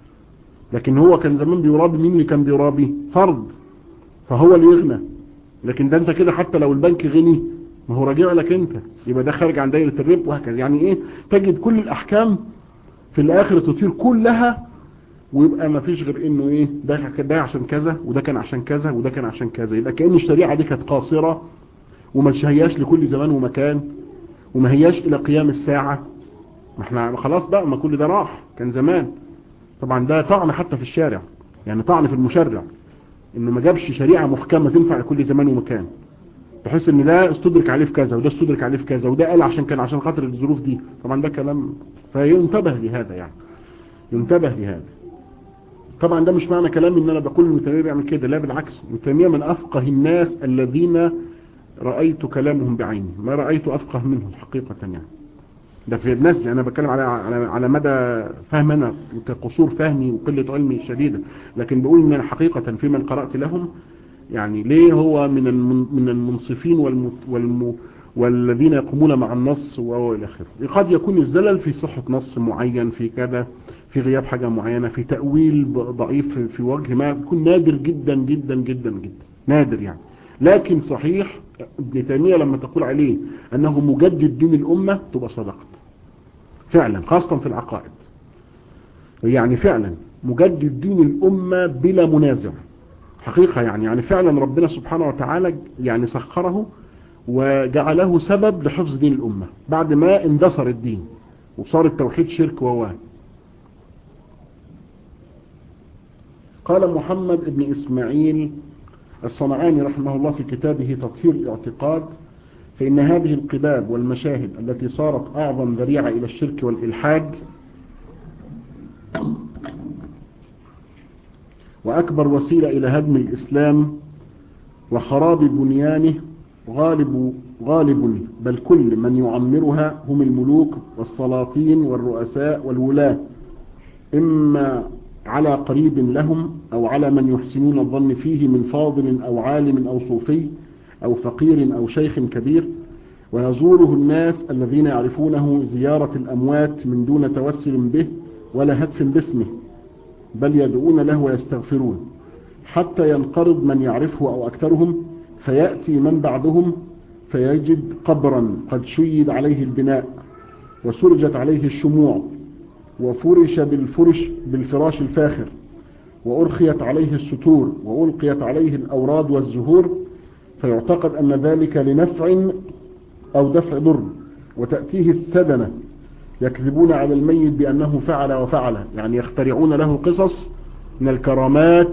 لكن هو كان زمان بيرابي مين اللي كان بيرابي فرد فهو اللي يغنى لكن ده انت كده حتى لو البنك غني ما هو راجع لك انت يبقى ده خارج عن دايرة الرب وهكذا يعني ايه تجد كل الاحكام في الاخر تطير كلها ويبقى ما فيش غير انه ايه ده ده عشان كذا وده كان عشان كذا وده كان عشان كذا يبقى كأن الشريعة دي كانت قاصرة وما هياش لكل زمان ومكان وما هياش الى قيام الساعة ما احنا خلاص بقى ما كل ده راح كان زمان طبعا ده طعن حتى في الشارع يعني طعن في المشرع انه ما جابش شريعة محكمة تنفع لكل زمان ومكان بحيث ان ده استدرك عليه في كذا وده استدرك عليه في كذا وده قال عشان كان عشان خاطر الظروف دي طبعا ده كلام فينتبه لهذا يعني ينتبه لهذا طبعا ده مش معنى كلامي ان انا بقول ابن تيميه بيعمل كده لا بالعكس ابن تيميه من افقه الناس الذين رايت كلامهم بعيني ما رايت افقه منهم حقيقه يعني ده في الناس انا بتكلم على على على مدى فهم انا كقصور فهمي وقله علمي شديده لكن بقول ان حقيقه في من قرات لهم يعني ليه هو من من المنصفين والم والم والذين يقومون مع النص والى اخره قد يكون الزلل في صحة نص معين في كذا في غياب حاجة معينة في تأويل ضعيف في وجه ما يكون نادر جدا جدا جدا جدا نادر يعني لكن صحيح ابن تيمية لما تقول عليه انه مجدد دين الامة تبقى صدقت فعلا خاصة في العقائد يعني فعلا مجدد دين الأمة بلا منازع حقيقة يعني يعني فعلا ربنا سبحانه وتعالى يعني سخره وجعله سبب لحفظ دين الأمة بعد ما اندثر الدين وصار التوحيد شرك وواه قال محمد بن إسماعيل الصنعاني رحمه الله في كتابه تطهير الاعتقاد فإن هذه القباب والمشاهد التي صارت أعظم ذريعة إلى الشرك والإلحاد وأكبر وسيلة إلى هدم الإسلام وخراب بنيانه غالب, غالب بل كل من يعمرها هم الملوك والسلاطين والرؤساء والولاة إما على قريب لهم أو على من يحسنون الظن فيه من فاضل أو عالم أو صوفي أو فقير أو شيخ كبير ويزوره الناس الذين يعرفونه زيارة الأموات من دون توسل به ولا هتف باسمه بل يدعون له ويستغفرون حتى ينقرض من يعرفه أو أكثرهم فيأتي من بعدهم فيجد قبرا قد شيد عليه البناء وسرجت عليه الشموع وفرش بالفرش بالفراش الفاخر وأرخيت عليه الستور وألقيت عليه الأوراد والزهور فيعتقد أن ذلك لنفع أو دفع ضر وتأتيه السدنة يكذبون على الميت بأنه فعل وفعل يعني يخترعون له قصص من الكرامات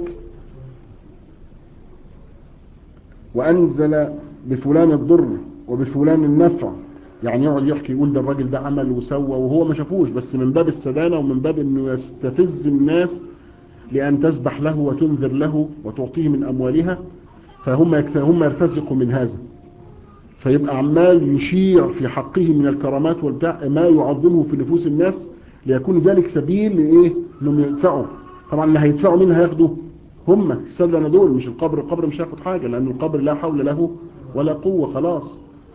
وأنزل بفلان الضر وبفلان النفع يعني يقعد يحكي يقول ده الراجل ده عمل وسوى وهو ما شافوش بس من باب السدانة ومن باب انه يستفز الناس لأن تسبح له وتنذر له وتعطيه من أموالها فهم هم يرتزقوا من هذا فيبقى عمال يشيع في حقه من الكرامات والبتاع ما يعظمه في نفوس الناس ليكون ذلك سبيل لإيه انهم يدفعوا طبعا اللي هيدفعوا مين هياخدوا هم السدنة دول مش القبر القبر مش هياخد حاجة لأن القبر لا حول له ولا قوة خلاص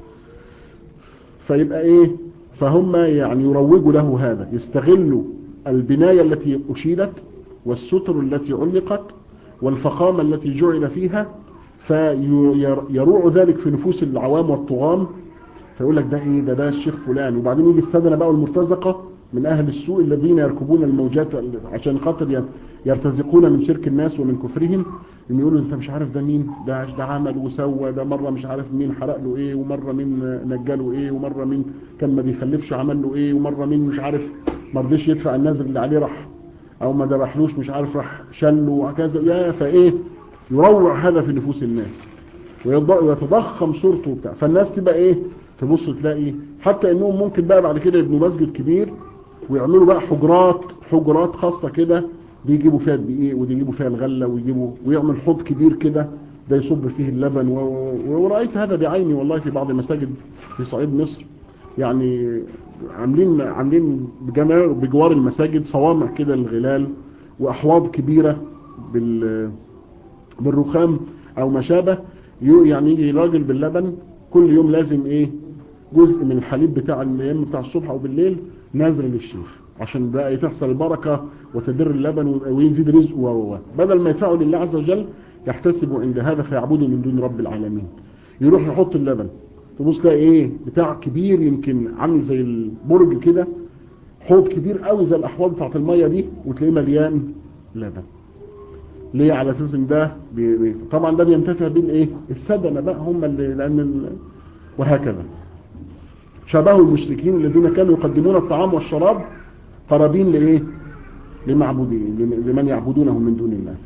فيبقى ايه فهم يعني يروجوا له هذا يستغلوا البناية التي أشيدت والستر التي علقت والفخامة التي جعل فيها فيروع ذلك في نفوس العوام والطغام فيقول لك ده ايه ده ده الشيخ فلان وبعدين يجي السدنة بقى المرتزقة من اهل السوء الذين يركبون الموجات عشان خاطر يرتزقون من شرك الناس ومن كفرهم يقولوا انت مش عارف ده مين ده ده عمل وسوى ده مرة مش عارف مين حرق له ايه ومرة مين نجله ايه ومرة مين كان ما بيخلفش عمل له ايه ومرة مين مش عارف ما رضيش يدفع النذر اللي عليه راح او ما ذبحلوش مش عارف راح شله وهكذا يا فايه يروع هذا في نفوس الناس ويتضخم صورته وبتاع فالناس تبقى ايه تبص تلاقي حتى انهم ممكن بقى بعد كده يبنوا مسجد كبير ويعملوا بقى حجرات حجرات خاصة كده دي يجيبوا فيها الدقيق ودي يجيبوا فيها الغلة ويجيبوا ويعمل حوض كبير كده ده يصب فيه اللبن و... ورأيت هذا بعيني والله في بعض المساجد في صعيد مصر يعني عاملين عاملين بجوار بجوار المساجد صوامع كده للغلال واحواض كبيرة بال بالرخام او ما شابه يعني يجي راجل باللبن كل يوم لازم ايه جزء من الحليب بتاع الايام بتاع الصبح او بالليل نازل للشيخ عشان بقى تحصل البركة وتدر اللبن ويزيد رزقه و بدل ما يدفعوا لله عز وجل يحتسبوا عند هذا فيعبدوا من دون رب العالمين يروح يحط اللبن تبص تلاقي ايه بتاع كبير يمكن عامل زي البرج كده حوض كبير قوي زي الاحواض بتاعت الميه دي وتلاقيه مليان لبن ليه على اساس ان ده بي بي طبعا ده بينتفع بين ايه السدنه بقى هم اللي لان ال... وهكذا شبه المشركين الذين كانوا يقدمون الطعام والشراب قرابين لايه لمعبودين لمن يعبدونه من دون الله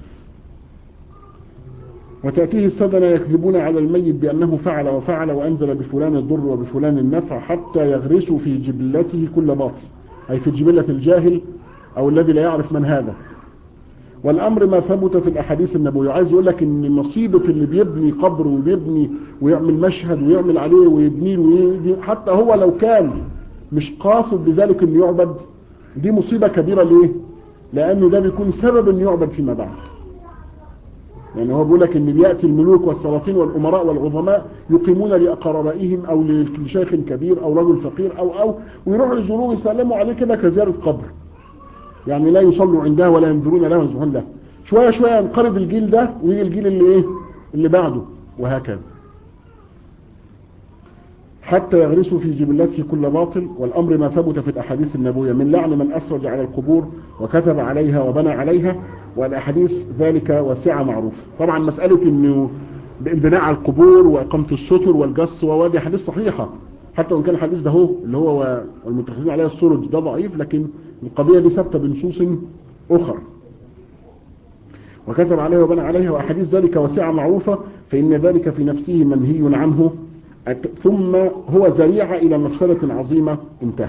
وتأتيه السدنة يكذبون على الميت بأنه فعل وفعل وأنزل بفلان الضر وبفلان النفع حتى يغرسوا في جبلته كل باطل أي في جبلة الجاهل أو الذي لا يعرف من هذا والأمر ما ثبت في الأحاديث النبوية عايز يقول لك إن مصيبة اللي بيبني قبر وبيبني ويعمل مشهد ويعمل عليه ويبنيه ويبني حتى هو لو كان مش قاصد بذلك إنه يعبد دي مصيبة كبيرة ليه لأنه ده بيكون سبب إنه يعبد فيما بعد يعني هو بيقول لك ان بيأتي الملوك والسلاطين والأمراء والعظماء يقيمون لأقربائهم أو لشيخ كبير أو رجل فقير أو أو ويروحوا يزوروه ويسلموا عليه كده كزيارة قبر يعني لا يصلوا عندها ولا ينظرون له وينزحون له شوية شوية ينقرض الجيل ده ويجي الجيل اللي ايه اللي بعده وهكذا حتى يغرسوا في جبلته كل باطل والأمر ما ثبت في الأحاديث النبوية من لعن من أسرج على القبور وكتب عليها وبنى عليها والأحاديث ذلك واسعة معروفة طبعا مسألة أنه البناء على القبور وإقامة الستر والجص ووادي حديث صحيحة حتى وإن كان الحديث ده هو اللي هو المتخذين عليه السرج ده ضعيف لكن القضية دي ثابتة بنصوص أخر وكتب عليها وبنى عليها وأحاديث ذلك واسعة معروفة فإن ذلك في نفسه منهي عنه ثم هو ذريعة إلى مفسدة عظيمة انتهى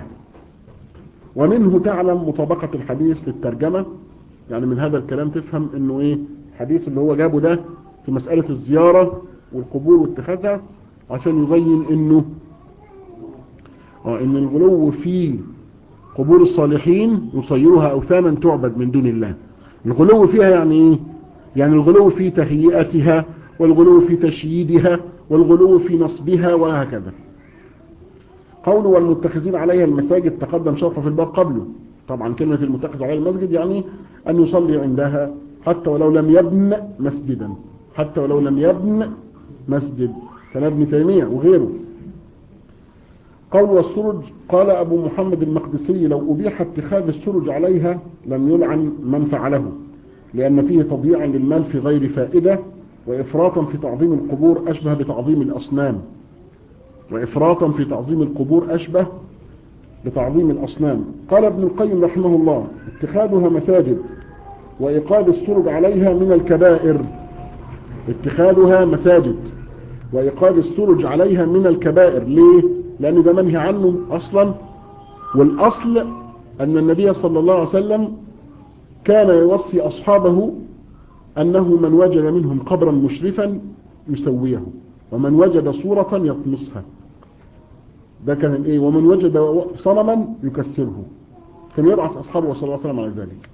ومنه تعلم مطابقة الحديث للترجمة يعني من هذا الكلام تفهم انه ايه الحديث اللي هو جابه ده في مسألة الزيارة والقبور واتخاذها عشان يبين انه اه ان الغلو في قبور الصالحين يصيرها اوثانا تعبد من دون الله الغلو فيها يعني ايه يعني الغلو في تهيئتها والغلو في تشييدها والغلو في نصبها وهكذا قوله والمتخذين عليها المساجد تقدم شرحه في الباب قبله طبعا كلمة المتخذ عليها المسجد يعني أن يصلي عندها حتى ولو لم يبن مسجدا حتى ولو لم يبن مسجد كان ابن تيمية وغيره قول والسرج قال أبو محمد المقدسي لو أبيح اتخاذ السرج عليها لم يلعن من فعله لأن فيه تضييعا للمال في غير فائدة وإفراطا في تعظيم القبور أشبه بتعظيم الأصنام وإفراطا في تعظيم القبور أشبه بتعظيم الأصنام قال ابن القيم رحمه الله اتخاذها مساجد وإيقاد السرج عليها من الكبائر اتخاذها مساجد وإيقاد السرج عليها من الكبائر ليه؟ لأن ده منهي عنه أصلا والأصل أن النبي صلى الله عليه وسلم كان يوصي أصحابه أنه من وجد منهم قبرا مشرفا يسويه ومن وجد صورة يطمسها ده كان الايه ومن وجد صنما يكسره كان يبعث أصحابه صلى الله عليه وسلم على ذلك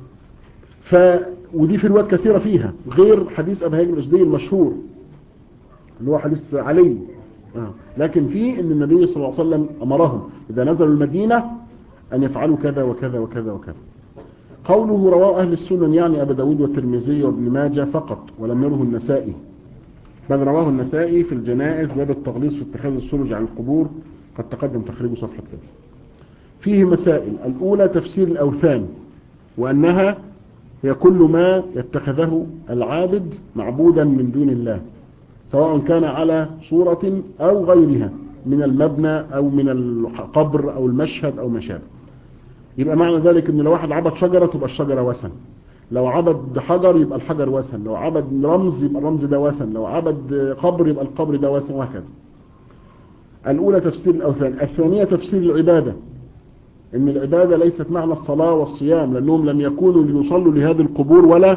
ف ودي في روايات كثيرة فيها غير حديث أبا هاجم الأسدي المشهور اللي هو حديث علي آه. لكن في ان النبي صلى الله عليه وسلم أمرهم إذا نزلوا المدينة أن يفعلوا كذا وكذا وكذا وكذا قوله رواه أهل السنن يعني أبا داود والترمذي وابن ماجه فقط ولم يره النسائي بل رواه النسائي في الجنائز باب التغليظ في اتخاذ السرج عن القبور قد تقدم تخريج صفحة كذا فيه مسائل الأولى تفسير الأوثان وأنها هي كل ما يتخذه العابد معبودا من دون الله سواء كان على صورة أو غيرها من المبنى أو من القبر أو المشهد أو مشابه يبقى معنى ذلك ان لو واحد عبد شجرة تبقى الشجرة وثن لو عبد حجر يبقى الحجر وثن لو عبد رمز يبقى الرمز ده وثن لو عبد قبر يبقى القبر ده وثن وهكذا الأولى تفسير الأوثان الثانية تفسير العبادة ان العبادة ليست معنى الصلاة والصيام لأنهم لم يكونوا ليصلوا لهذه القبور ولا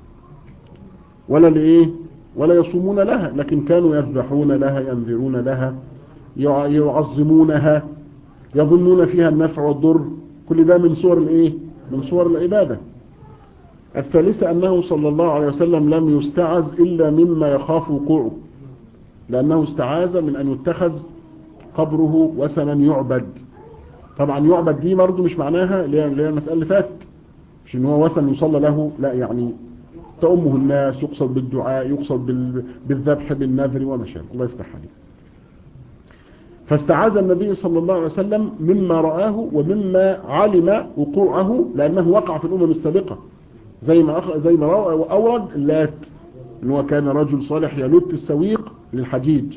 ولا لإيه ولا يصومون لها لكن كانوا يذبحون لها ينذرون لها يعظمونها يظنون فيها النفع والضر كل ده من صور الايه من صور العبادة الثالثة أنه صلى الله عليه وسلم لم يستعذ إلا مما يخاف وقوعه لأنه استعاذ من أن يتخذ قبره وثنا يعبد طبعا يعبد دي برضه مش معناها اللي هي المسألة اللي فاتت مش ان هو وثن يصلى له لا يعني تأمه الناس يقصد بالدعاء يقصد بالذبح بالنذر وما شابه الله يفتح عليه فاستعاذ النبي صلى الله عليه وسلم مما رآه ومما علم وقوعه لأنه وقع في الأمم السابقة زي ما أخ... زي ما أورد اللات إن هو كان رجل صالح يلت السويق للحجيج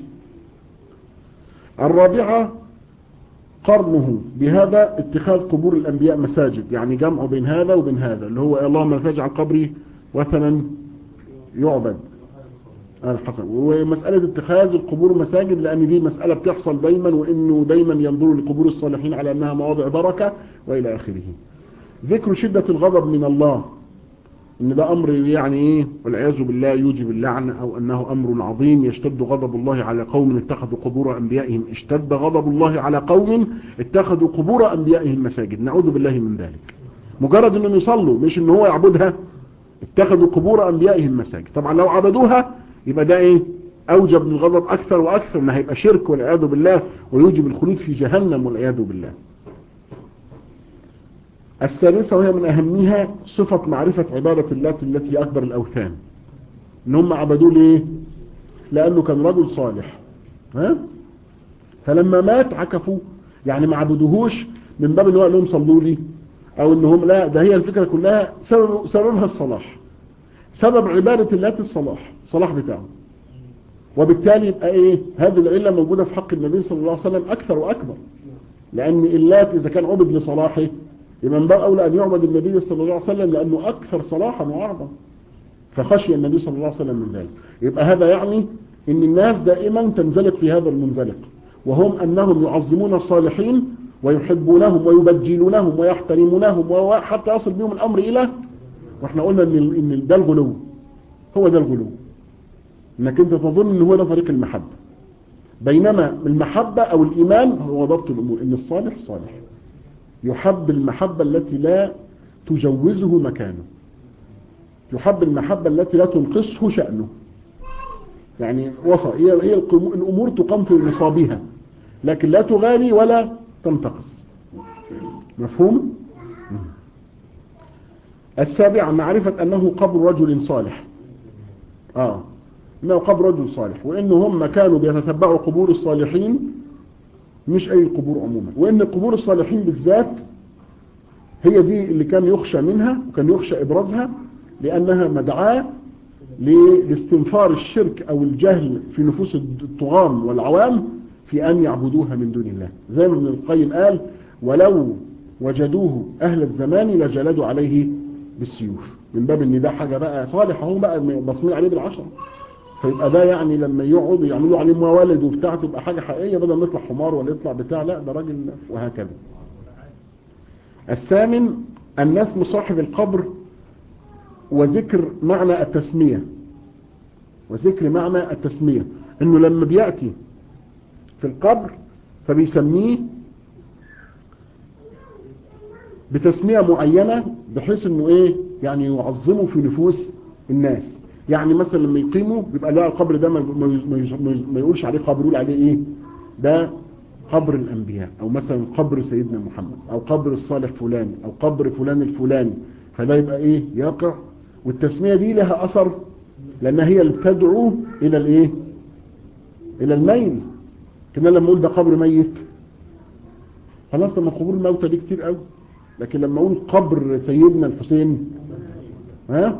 الرابعة قرنه بهذا اتخاذ قبور الأنبياء مساجد يعني جمع بين هذا وبين هذا اللي هو اللهم لا تجعل قبري وثنا يعبد الحسن ومسألة اتخاذ القبور مساجد لأن دي مسألة بتحصل دايما وإنه دايما ينظروا لقبور الصالحين على أنها مواضع بركة وإلى آخره ذكر شدة الغضب من الله إن ده أمر يعني إيه والعياذ بالله يوجب اللعنة أو أنه أمر عظيم يشتد غضب الله على قوم اتخذوا قبور أنبيائهم اشتد غضب الله على قوم اتخذوا قبور أنبيائهم مساجد نعوذ بالله من ذلك مجرد أنهم يصلوا مش أن هو يعبدها اتخذوا قبور أنبيائهم مساجد طبعا لو عبدوها يبقى ده ايه اوجب للغضب اكثر واكثر انه هيبقى شرك والعياذ بالله ويوجب الخلود في جهنم والعياذ بالله الثالثة وهي من اهمها صفة معرفة عبادة الله التي اكبر الاوثان ان هم عبدوه ليه لانه كان رجل صالح ها فلما مات عكفوا يعني ما عبدوهوش من باب ان هو قال لهم صلوا لي او انهم لا ده هي الفكرة كلها سبب سببها الصلاح سبب عبادة الله الصلاح الصلاح بتاعه وبالتالي يبقى ايه هذه العلة موجودة في حق النبي صلى الله عليه وسلم اكثر واكبر لان اللات اذا كان عبد لصلاحه يبقى من باب اولى ان يعبد النبي صلى الله عليه وسلم لانه اكثر صلاحا واعظم فخشي النبي صلى الله عليه وسلم من ذلك يبقى هذا يعني ان الناس دائما تنزلق في هذا المنزلق وهم انهم يعظمون الصالحين ويحبونهم ويبجلونهم ويحترمونهم وحتى يصل بهم الامر الى واحنا قلنا ان ان ده الغلو هو ده الغلو انك انت تظن ان هو ده طريق المحبة بينما المحبة او الايمان هو ضبط الامور ان الصالح صالح يحب المحبة التي لا تجوزه مكانه يحب المحبة التي لا تنقصه شأنه يعني وصل هي هي الامور تقام في نصابها لكن لا تغالي ولا تنتقص مفهوم السابع معرفة انه قبر رجل صالح اه انه قبر رجل صالح وان هم كانوا بيتتبعوا قبور الصالحين مش اي القبور عموما وان قبور الصالحين بالذات هي دي اللي كان يخشى منها وكان يخشى ابرازها لانها مدعاة لاستنفار الشرك او الجهل في نفوس الطغام والعوام في ان يعبدوها من دون الله زي ما ابن القيم قال ولو وجدوه اهل الزمان لجلدوا عليه بالسيوف من باب ان ده حاجة بقى صالحة هو بقى بصمين عليه بالعشرة فيبقى ده يعني لما يقعدوا يعملوا عليه موالد وبتاع تبقى حاجة حقيقية بدل ما يطلع حمار ولا يطلع بتاع لا ده راجل وهكذا الثامن الناس مصاحب القبر وذكر معنى التسمية وذكر معنى التسمية انه لما بيأتي في القبر فبيسميه بتسمية معينة بحيث انه ايه يعني يعظمه في نفوس الناس يعني مثلا لما يقيموا بيبقى لا القبر ده ما, ما, ما, ما يقولش عليه قبر يقول عليه ايه ده قبر الانبياء او مثلا قبر سيدنا محمد او قبر الصالح فلان او قبر فلان الفلاني فده يبقى ايه يقع والتسمية دي لها اثر لانها هي اللي بتدعو الى الايه الى الميل كنا لما اقول ده قبر ميت خلاص لما قبور الموتى دي كتير قوي لكن لما اقول قبر سيدنا الحسين ها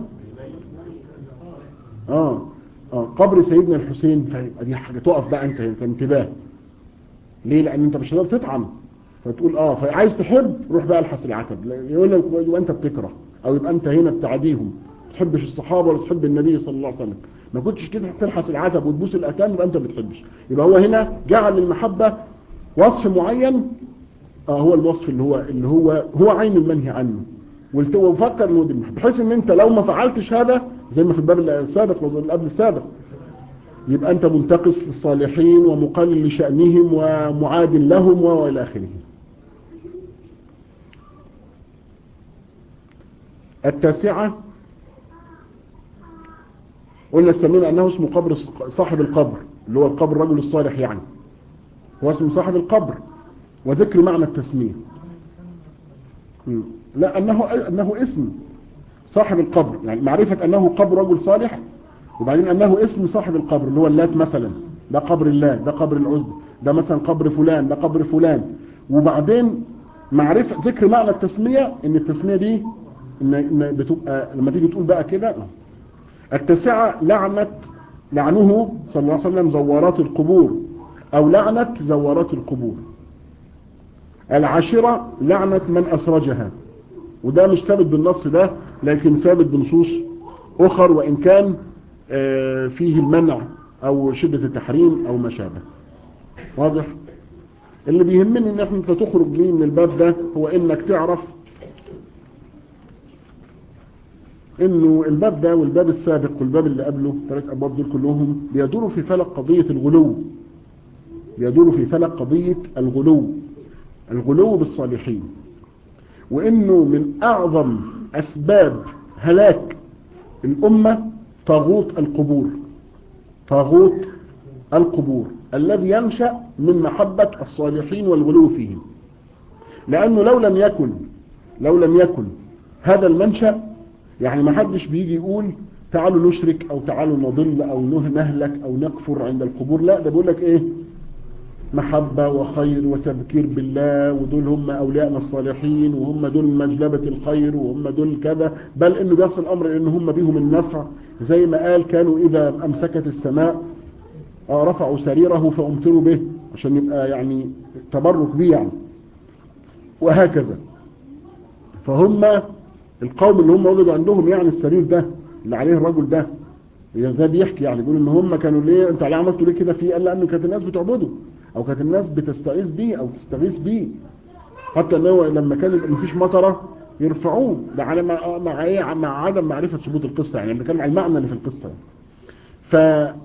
اه اه قبر سيدنا الحسين فيبقى دي حاجه تقف بقى انت انت انتباه ليه لان انت مش هتقدر تطعم فتقول اه فعايز تحب روح بقى الحس العتب يقول لك يبقى انت بتكره او يبقى انت هنا بتعاديهم ما تحبش الصحابه ولا تحب النبي صلى الله عليه وسلم ما كنتش كده تلحس العتب وتبوس الاتان يبقى انت ما بتحبش يبقى هو هنا جعل المحبه وصف معين اه هو الوصف اللي هو اللي هو هو عين المنهي عنه وفكر انه دي بحيث ان انت لو ما فعلتش هذا زي ما في الباب السابق واللي قبل السابق يبقى انت منتقص للصالحين ومقلل لشأنهم ومعاد لهم والى اخره التاسعة قلنا سمينا انه اسمه قبر صاحب القبر اللي هو القبر الرجل الصالح يعني هو اسم صاحب القبر وذكر معنى التسمية لا أنه, أنه اسم صاحب القبر يعني معرفة أنه قبر رجل صالح وبعدين أنه اسم صاحب القبر اللي هو اللات مثلا ده قبر الله ده قبر العزد ده مثلا قبر فلان ده قبر فلان وبعدين معرفة ذكر معنى التسمية ان التسمية دي إن إن بتبقى لما تيجي تقول بقى كده التاسعة لعنة لعنه صلى الله عليه وسلم زوارات القبور او لعنة زوارات القبور العاشرة لعنة من أسرجها وده مش ثابت بالنص ده لكن ثابت بنصوص أخر وإن كان فيه المنع أو شدة التحريم أو ما شابه واضح اللي بيهمني ان احنا تخرج ليه من الباب ده هو انك تعرف انه الباب ده والباب السابق والباب اللي قبله ثلاث ابواب دول كلهم بيدوروا في فلك قضية الغلو بيدوروا في فلك قضية الغلو الغلو بالصالحين وانه من اعظم اسباب هلاك الامة طاغوت القبور طاغوت القبور الذي ينشأ من محبة الصالحين والغلو فيهم لانه لو لم يكن لو لم يكن هذا المنشأ يعني ما حدش بيجي يقول تعالوا نشرك او تعالوا نضل او نهلك او نكفر عند القبور لا ده بيقول لك ايه محبة وخير وتذكير بالله ودول هم أولياءنا الصالحين وهم دول مجلبة الخير وهم دول كذا بل إنه بيصل الأمر إن هم بيهم النفع زي ما قال كانوا إذا أمسكت السماء رفعوا سريره فأمطروا به عشان يبقى يعني تبرك به يعني وهكذا فهم القوم اللي هم وجدوا عندهم يعني السرير ده اللي عليه الرجل ده زي بيحكي يعني بيقول ان هم كانوا ليه انت ليه عملتوا ليه كده فيه قال لانه كانت الناس بتعبده او كانت الناس بتستغيث بيه او تستغيث بيه حتى ان هو لما كان مفيش مطره يرفعوه ده على مع مع ايه مع عدم معرفه ثبوت القصه يعني بنتكلم على المعنى اللي في القصه يعني. ف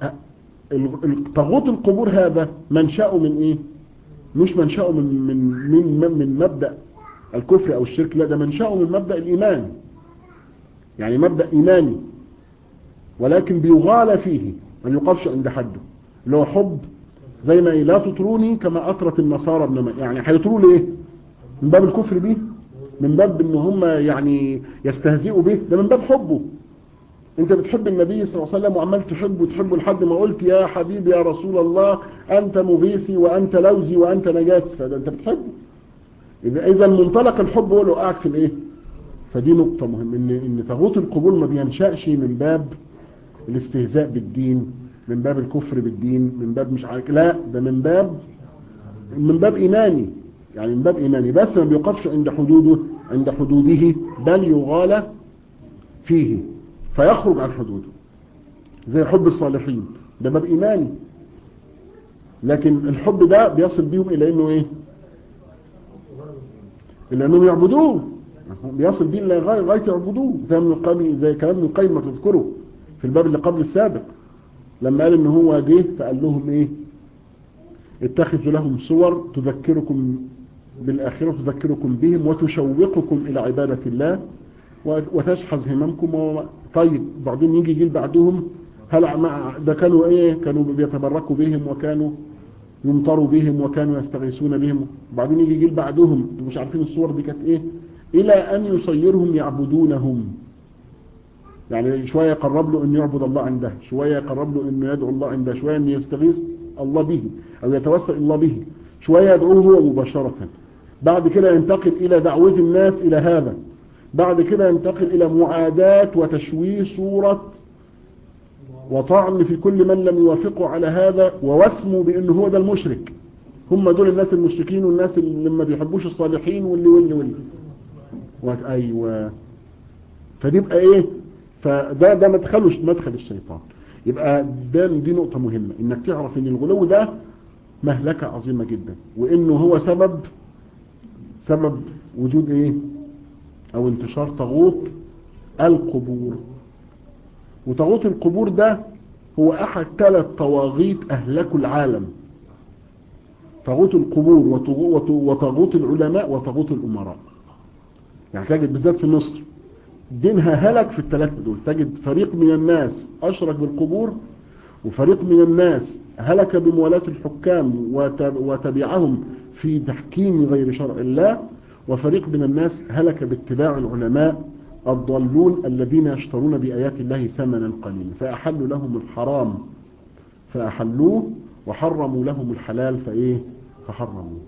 طاغوت القبور هذا منشأه من ايه مش منشأه من من من من مبدأ الكفر او الشرك لا ده منشأه من مبدأ الايمان يعني مبدأ ايماني ولكن بيغالى فيه ما يقفش عند حده اللي هو حب زي ما ايه لا تطروني كما اطرت النصارى ابن يعني هيطروا ليه من باب الكفر به من باب ان هم يعني يستهزئوا به ده من باب حبه انت بتحب النبي صلى الله عليه وسلم وعمال تحبه تحبه لحد ما قلت يا حبيبي يا رسول الله انت مغيثي وانت لوزي وانت نجاتي فده انت بتحبه اذا اذا منطلق الحب هو اللي وقعك في الايه فدي نقطه مهمه ان ان طاغوت القبول ما بينشأش من باب الاستهزاء بالدين من باب الكفر بالدين من باب مش عارف لا ده من باب من باب ايماني يعني من باب ايماني بس ما بيوقفش عند حدوده عند حدوده بل يغالى فيه فيخرج عن حدوده زي حب الصالحين ده باب ايماني لكن الحب ده بيصل بيهم الى انه ايه الى انهم يعبدوه بيصل بيه الى غايه يعبدوه زي من القيم زي كلام ابن القيم ما تذكره في الباب اللي قبل السابق لما قال ان هو جه فقال لهم ايه اتخذوا لهم صور تذكركم بالآخرة تذكركم بهم وتشوقكم إلى عبادة الله وتشحذ هممكم و... طيب بعدين يجي جيل بعدهم هل ده كانوا ايه كانوا بيتبركوا بهم وكانوا يمطروا بهم وكانوا يستغيثون بهم بعدين يجي جيل بعدهم مش عارفين الصور دي كانت ايه الى ان يصيرهم يعبدونهم يعني شوية يقرب له أن يعبد الله عنده شوية يقرب له أنه يدعو الله عنده شوية أن يستغيث الله به أو يتوسل الله به شوية يدعوه هو مباشرة بعد كده ينتقل إلى دعوة الناس إلى هذا بعد كده ينتقل إلى معاداة وتشويه صورة وطعن في كل من لم يوافقه على هذا ووسموا بأنه هو ده المشرك هم دول الناس المشركين والناس اللي ما بيحبوش الصالحين واللي واللي واللي أيوة فدي بقى ايه فده ده مدخلش مدخل الشيطان يبقى ده دي نقطة مهمة انك تعرف ان الغلو ده مهلكة عظيمة جدا وانه هو سبب سبب وجود ايه او انتشار طاغوت القبور وطاغوت القبور ده هو احد ثلاث طواغيت اهلكوا العالم طاغوت القبور وطاغوت العلماء وطاغوت الامراء يعني تجد بالذات في مصر دينها هلك في الثلاثة دول تجد فريق من الناس أشرك بالقبور وفريق من الناس هلك بموالاة الحكام وتبعهم في تحكيم غير شرع الله وفريق من الناس هلك باتباع العلماء الضالون الذين يشترون بآيات الله ثمنا قليلا فأحلوا لهم الحرام فأحلوه وحرموا لهم الحلال فإيه فحرموه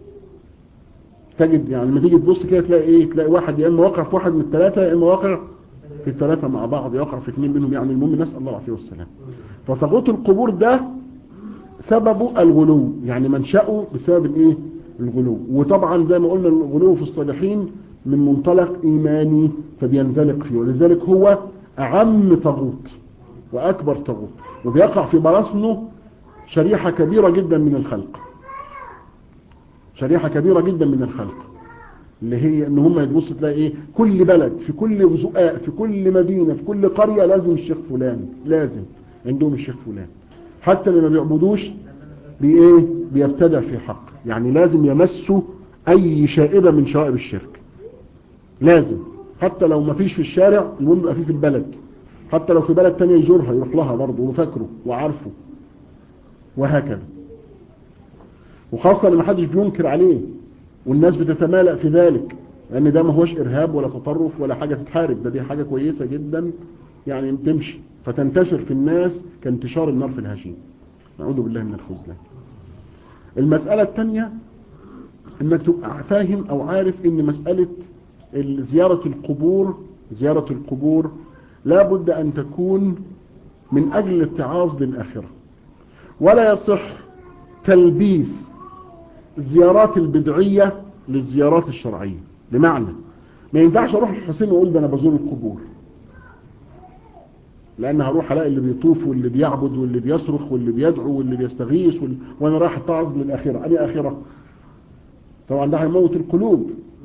تجد يعني لما تيجي تبص كده تلاقي ايه تلاقي واحد يا اما واقع في واحد من الثلاثه يا اما واقع في الثلاثه مع بعض يقع في اثنين منهم يعني المهم نسال الله العافيه والسلام فطاغوت القبور ده سببه الغلو يعني منشأه بسبب الايه الغلو وطبعا زي ما قلنا الغلو في الصالحين من منطلق ايماني فبينزلق فيه ولذلك هو اعم طاغوت واكبر طاغوت وبيقع في براسنه شريحه كبيره جدا من الخلق شريحة كبيرة جدا من الخلق اللي هي ان هم يبص تلاقي ايه كل بلد في كل زقاق في كل مدينة في كل قرية لازم الشيخ فلان لازم عندهم الشيخ فلان حتى اللي ما بيعبدوش بايه بيبتدع في حق يعني لازم يمسوا اي شائبة من شوائب الشرك لازم حتى لو ما فيش في الشارع المهم يبقى فيه في البلد حتى لو في بلد تانية يزورها يروح لها برضه وفاكره وعارفه وهكذا وخاصة ان محدش بينكر عليه والناس بتتمالأ في ذلك لان ده ما هوش ارهاب ولا تطرف ولا حاجة تتحارب ده دي حاجة كويسة جدا يعني تمشي فتنتشر في الناس كانتشار النار في الهشيم نعوذ بالله من الخذلان المسألة الثانية انك تبقى فاهم او عارف ان مسألة زيارة القبور زيارة القبور لا بد ان تكون من اجل الاتعاظ للآخرة ولا يصح تلبيس الزيارات البدعية للزيارات الشرعية بمعنى ما ينفعش اروح الحسين واقول ده انا بزور القبور لان هروح الاقي اللي بيطوف واللي بيعبد واللي بيصرخ واللي بيدعو واللي بيستغيث وال... وانا رايح اتعظ للاخره اني اخره طبعا ده هيموت القلوب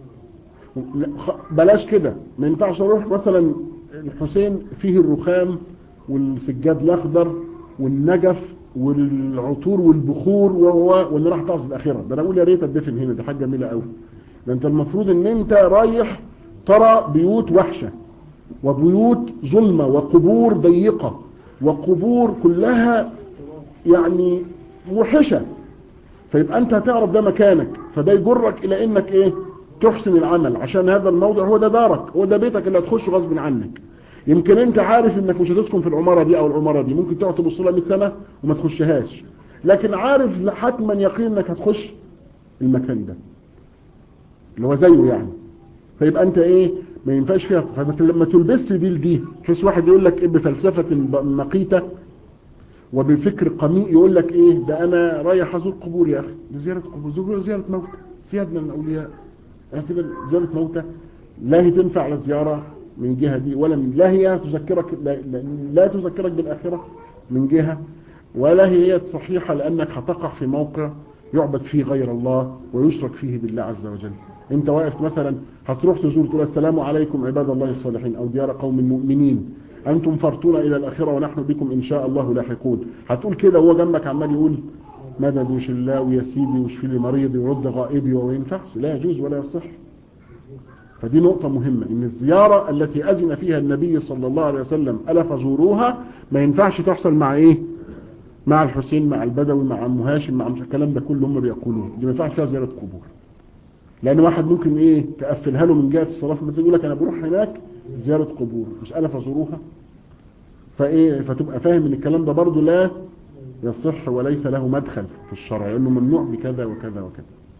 بلاش كده ما ينفعش اروح مثلا الحسين فيه الرخام والسجاد الاخضر والنجف والعطور والبخور وهو وانا راح اتعظ للاخره ده انا اقول يا ريت اتدفن هنا دي حاجه جميله قوي ده انت المفروض ان انت رايح ترى بيوت وحشه وبيوت ظلمة وقبور ضيقة وقبور كلها يعني موحشة فيبقى انت هتعرف ده مكانك فده يجرك الى انك ايه تحسن العمل عشان هذا الموضع هو ده دارك هو ده بيتك اللي هتخش غصب عنك يمكن انت عارف انك مش هتسكن في العمارة دي او العمارة دي ممكن تقعد تبص لها 100 سنة وما تخشهاش لكن عارف حتما يقين انك هتخش المكان ده اللي هو زيه يعني فيبقى انت ايه ما ينفعش فيها فلما تلبس دي لدي تحس واحد يقول لك ايه بفلسفة مقيتة وبفكر قميء يقول لك ايه ده انا رايح ازور قبور يا اخي دي زيارة قبور زور زيارة موتى زيادة من الاولياء اعتبر زيارة موتى لا هي تنفع على الزيارة من جهة دي ولا من لا هي تذكرك لا, لا, لا تذكرك بالاخرة من جهة ولا هي صحيحة لانك هتقع في موقع يعبد فيه غير الله ويشرك فيه بالله عز وجل انت واقف مثلا هتروح تزور تقول السلام عليكم عباد الله الصالحين او ديار قوم مؤمنين انتم فرتون الى الاخره ونحن بكم ان شاء الله لاحقون هتقول كده وهو جنبك عمال يقول مدد وش الله ويا سيدي واشفي لي مريضي ورد غائبي وما ينفعش لا يجوز ولا يصح فدي نقطة مهمة ان الزيارة التي اذن فيها النبي صلى الله عليه وسلم الا فزوروها ما ينفعش تحصل مع ايه مع الحسين مع البدوي مع ام هاشم مع مش الكلام ده كله هم بيقولوه دي ما ينفعش فيها زيارة قبور لان واحد ممكن ايه تقفلها له من جهة الصلاة فما يقول لك انا بروح هناك زيارة قبور مش انا فزوروها فايه فتبقى فاهم ان الكلام ده برضه لا يصح وليس له مدخل في الشرع لانه ممنوع بكذا وكذا وكذا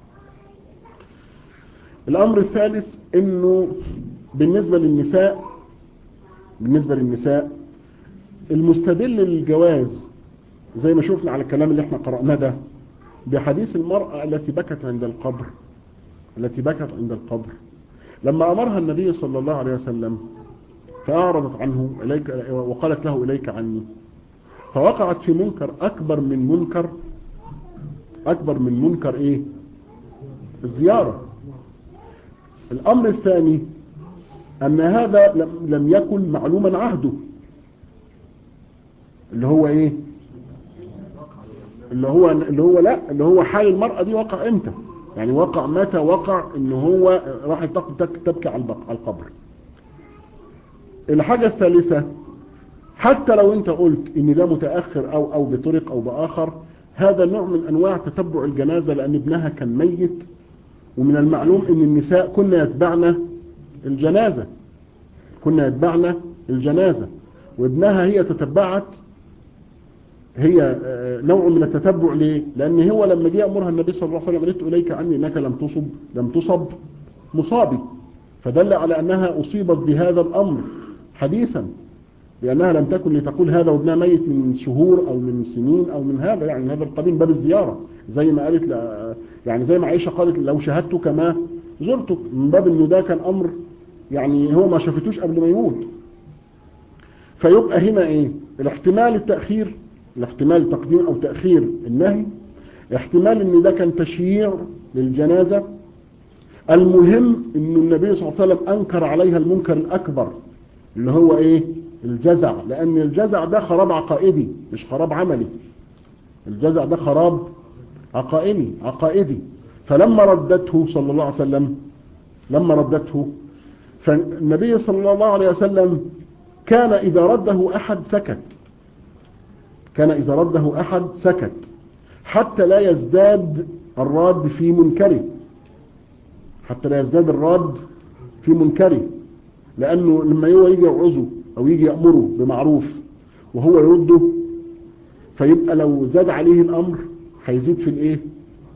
الامر الثالث انه بالنسبة للنساء بالنسبة للنساء المستدل للجواز زي ما شفنا على الكلام اللي احنا قرأناه ده بحديث المرأة التي بكت عند القبر التي بكت عند القبر لما أمرها النبي صلى الله عليه وسلم فأعرضت عنه إليك وقالت له إليك عني فوقعت في منكر أكبر من منكر أكبر من منكر إيه الزيارة الأمر الثاني أن هذا لم يكن معلوما عهده اللي هو إيه اللي هو اللي هو لا اللي هو حال المرأة دي وقع امتى يعني وقع متى وقع ان هو راح تبكي على القبر الحاجة الثالثة حتى لو انت قلت ان ده متأخر او او بطريق او باخر هذا نوع من انواع تتبع الجنازة لان ابنها كان ميت ومن المعلوم ان النساء كنا يتبعنا الجنازة كنا يتبعنا الجنازة وابنها هي تتبعت هي نوع من التتبع ليه لان هو لما جاء امرها النبي صلى الله عليه وسلم قالت اليك عني انك لم تصب لم تصب مصابي فدل على انها اصيبت بهذا الامر حديثا لانها لم تكن لتقول هذا وابنها ميت من شهور او من سنين او من هذا يعني هذا القديم باب الزيارة زي ما قالت يعني زي ما عائشة قالت لو شهدتك ما زرتك من باب انه ده كان امر يعني هو ما شافتوش قبل ما يموت فيبقى هنا ايه الاحتمال التأخير الاحتمال تقديم او تأخير النهي احتمال ان ده كان تشييع للجنازة المهم ان النبي صلى الله عليه وسلم انكر عليها المنكر الاكبر اللي هو ايه الجزع لان الجزع ده خراب عقائدي مش خراب عملي الجزع ده خراب عقائدي عقائدي فلما ردته صلى الله عليه وسلم لما ردته فالنبي صلى الله عليه وسلم كان اذا رده احد سكت كان إذا رده أحد سكت حتى لا يزداد الراد في منكره حتى لا يزداد الراد في منكره لأنه لما هو يجي يوعظه أو يجي يأمره بمعروف وهو يرده فيبقى لو زاد عليه الأمر هيزيد في الإيه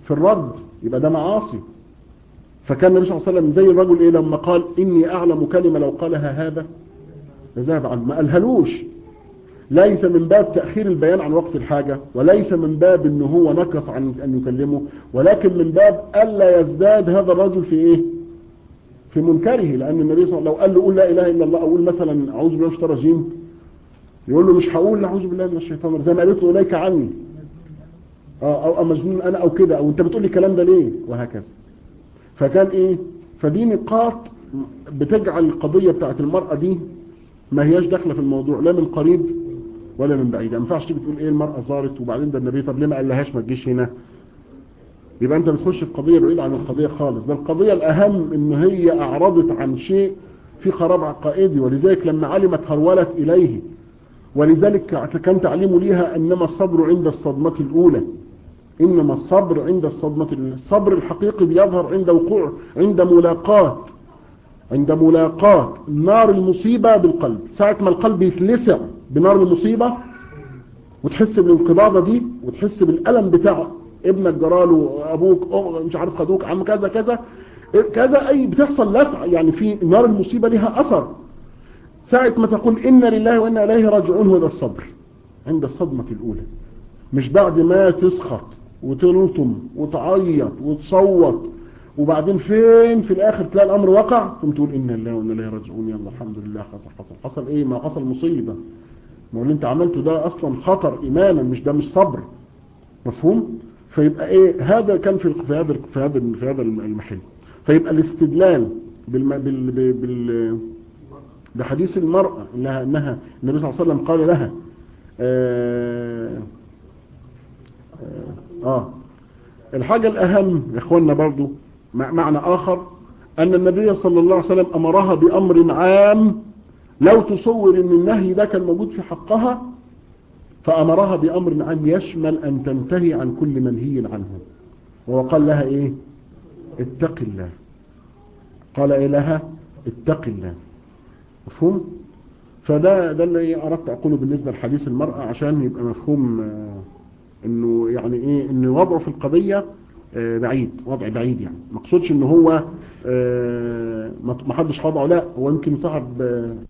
في الرد يبقى ده معاصي فكان النبي صلى الله عليه وسلم زي الرجل ايه لما قال اني اعلم كلمة لو قالها هذا لذهب عنه ما قالهالوش ليس من باب تأخير البيان عن وقت الحاجة وليس من باب انه هو نكص عن ان يكلمه ولكن من باب الا يزداد هذا الرجل في ايه في منكره لان النبي صلى الله عليه وسلم لو قال له قول لا اله الا الله اقول مثلا اعوذ بالله من الشيطان الرجيم يقول له مش هقول اعوذ بالله من الشيطان الرجيم زي ما قالت له اليك عني اه او, أو مجنون انا او كده او انت بتقول لي الكلام ده ليه وهكذا فكان ايه فدي نقاط بتجعل القضية بتاعت المرأة دي ما هياش داخله في الموضوع لا من قريب ولا من بعيد ما ينفعش تيجي تقول ايه المرأة زارت وبعدين ده النبي طب ليه ما قالهاش ما تجيش هنا يبقى انت بتخش في قضية بعيدة عن القضية خالص ده القضية الاهم ان هي اعرضت عن شيء في خراب عقائدي ولذلك لما علمت هرولت اليه ولذلك كان تعليمه ليها انما الصبر عند الصدمة الاولى انما الصبر عند الصدمة الأولى. الصبر الحقيقي بيظهر عند وقوع عند ملاقات عند ملاقات نار المصيبة بالقلب ساعة ما القلب يتلسع بنار المصيبة وتحس بالانقباضة دي وتحس بالألم بتاع ابنك جراله ابوك مش عارف خدوك عم كذا كذا كذا اي بتحصل لسع يعني في نار المصيبة لها اثر ساعة ما تقول إنا لله وإنا إليه راجعون هو ده الصبر عند الصدمة الأولى مش بعد ما تسخط وتلطم وتعيط وتصوت وبعدين فين في الآخر تلاقي الأمر وقع ثم تقول إنا لله وإنا إليه راجعون يلا الحمد لله حصل حصل حصل إيه ما حصل مصيبة ما هو اللي أنت عملته ده أصلا خطر إيمانا مش ده مش صبر مفهوم فيبقى إيه هذا كان في في هذا في هذا في هذا المحل فيبقى الاستدلال بالم بال بال, بال بحديث المرأة انها, إنها النبي صلى الله عليه وسلم قال لها آه, آه, آه الحاجة الأهم يا إخواننا برضو معنى آخر أن النبي صلى الله عليه وسلم أمرها بأمر عام لو تصور أن النهي ده كان موجود في حقها فأمرها بأمر عام يشمل أن تنتهي عن كل منهي عنه وهو قال لها إيه اتق الله قال إيه لها اتق الله مفهوم فده ده اللي اردت اقوله بالنسبة لحديث المرأة عشان يبقى مفهوم آه انه يعني ايه ان وضعه في القضية آه بعيد وضع بعيد يعني ما اقصدش ان هو آه ما حدش خضعه لا هو يمكن صعب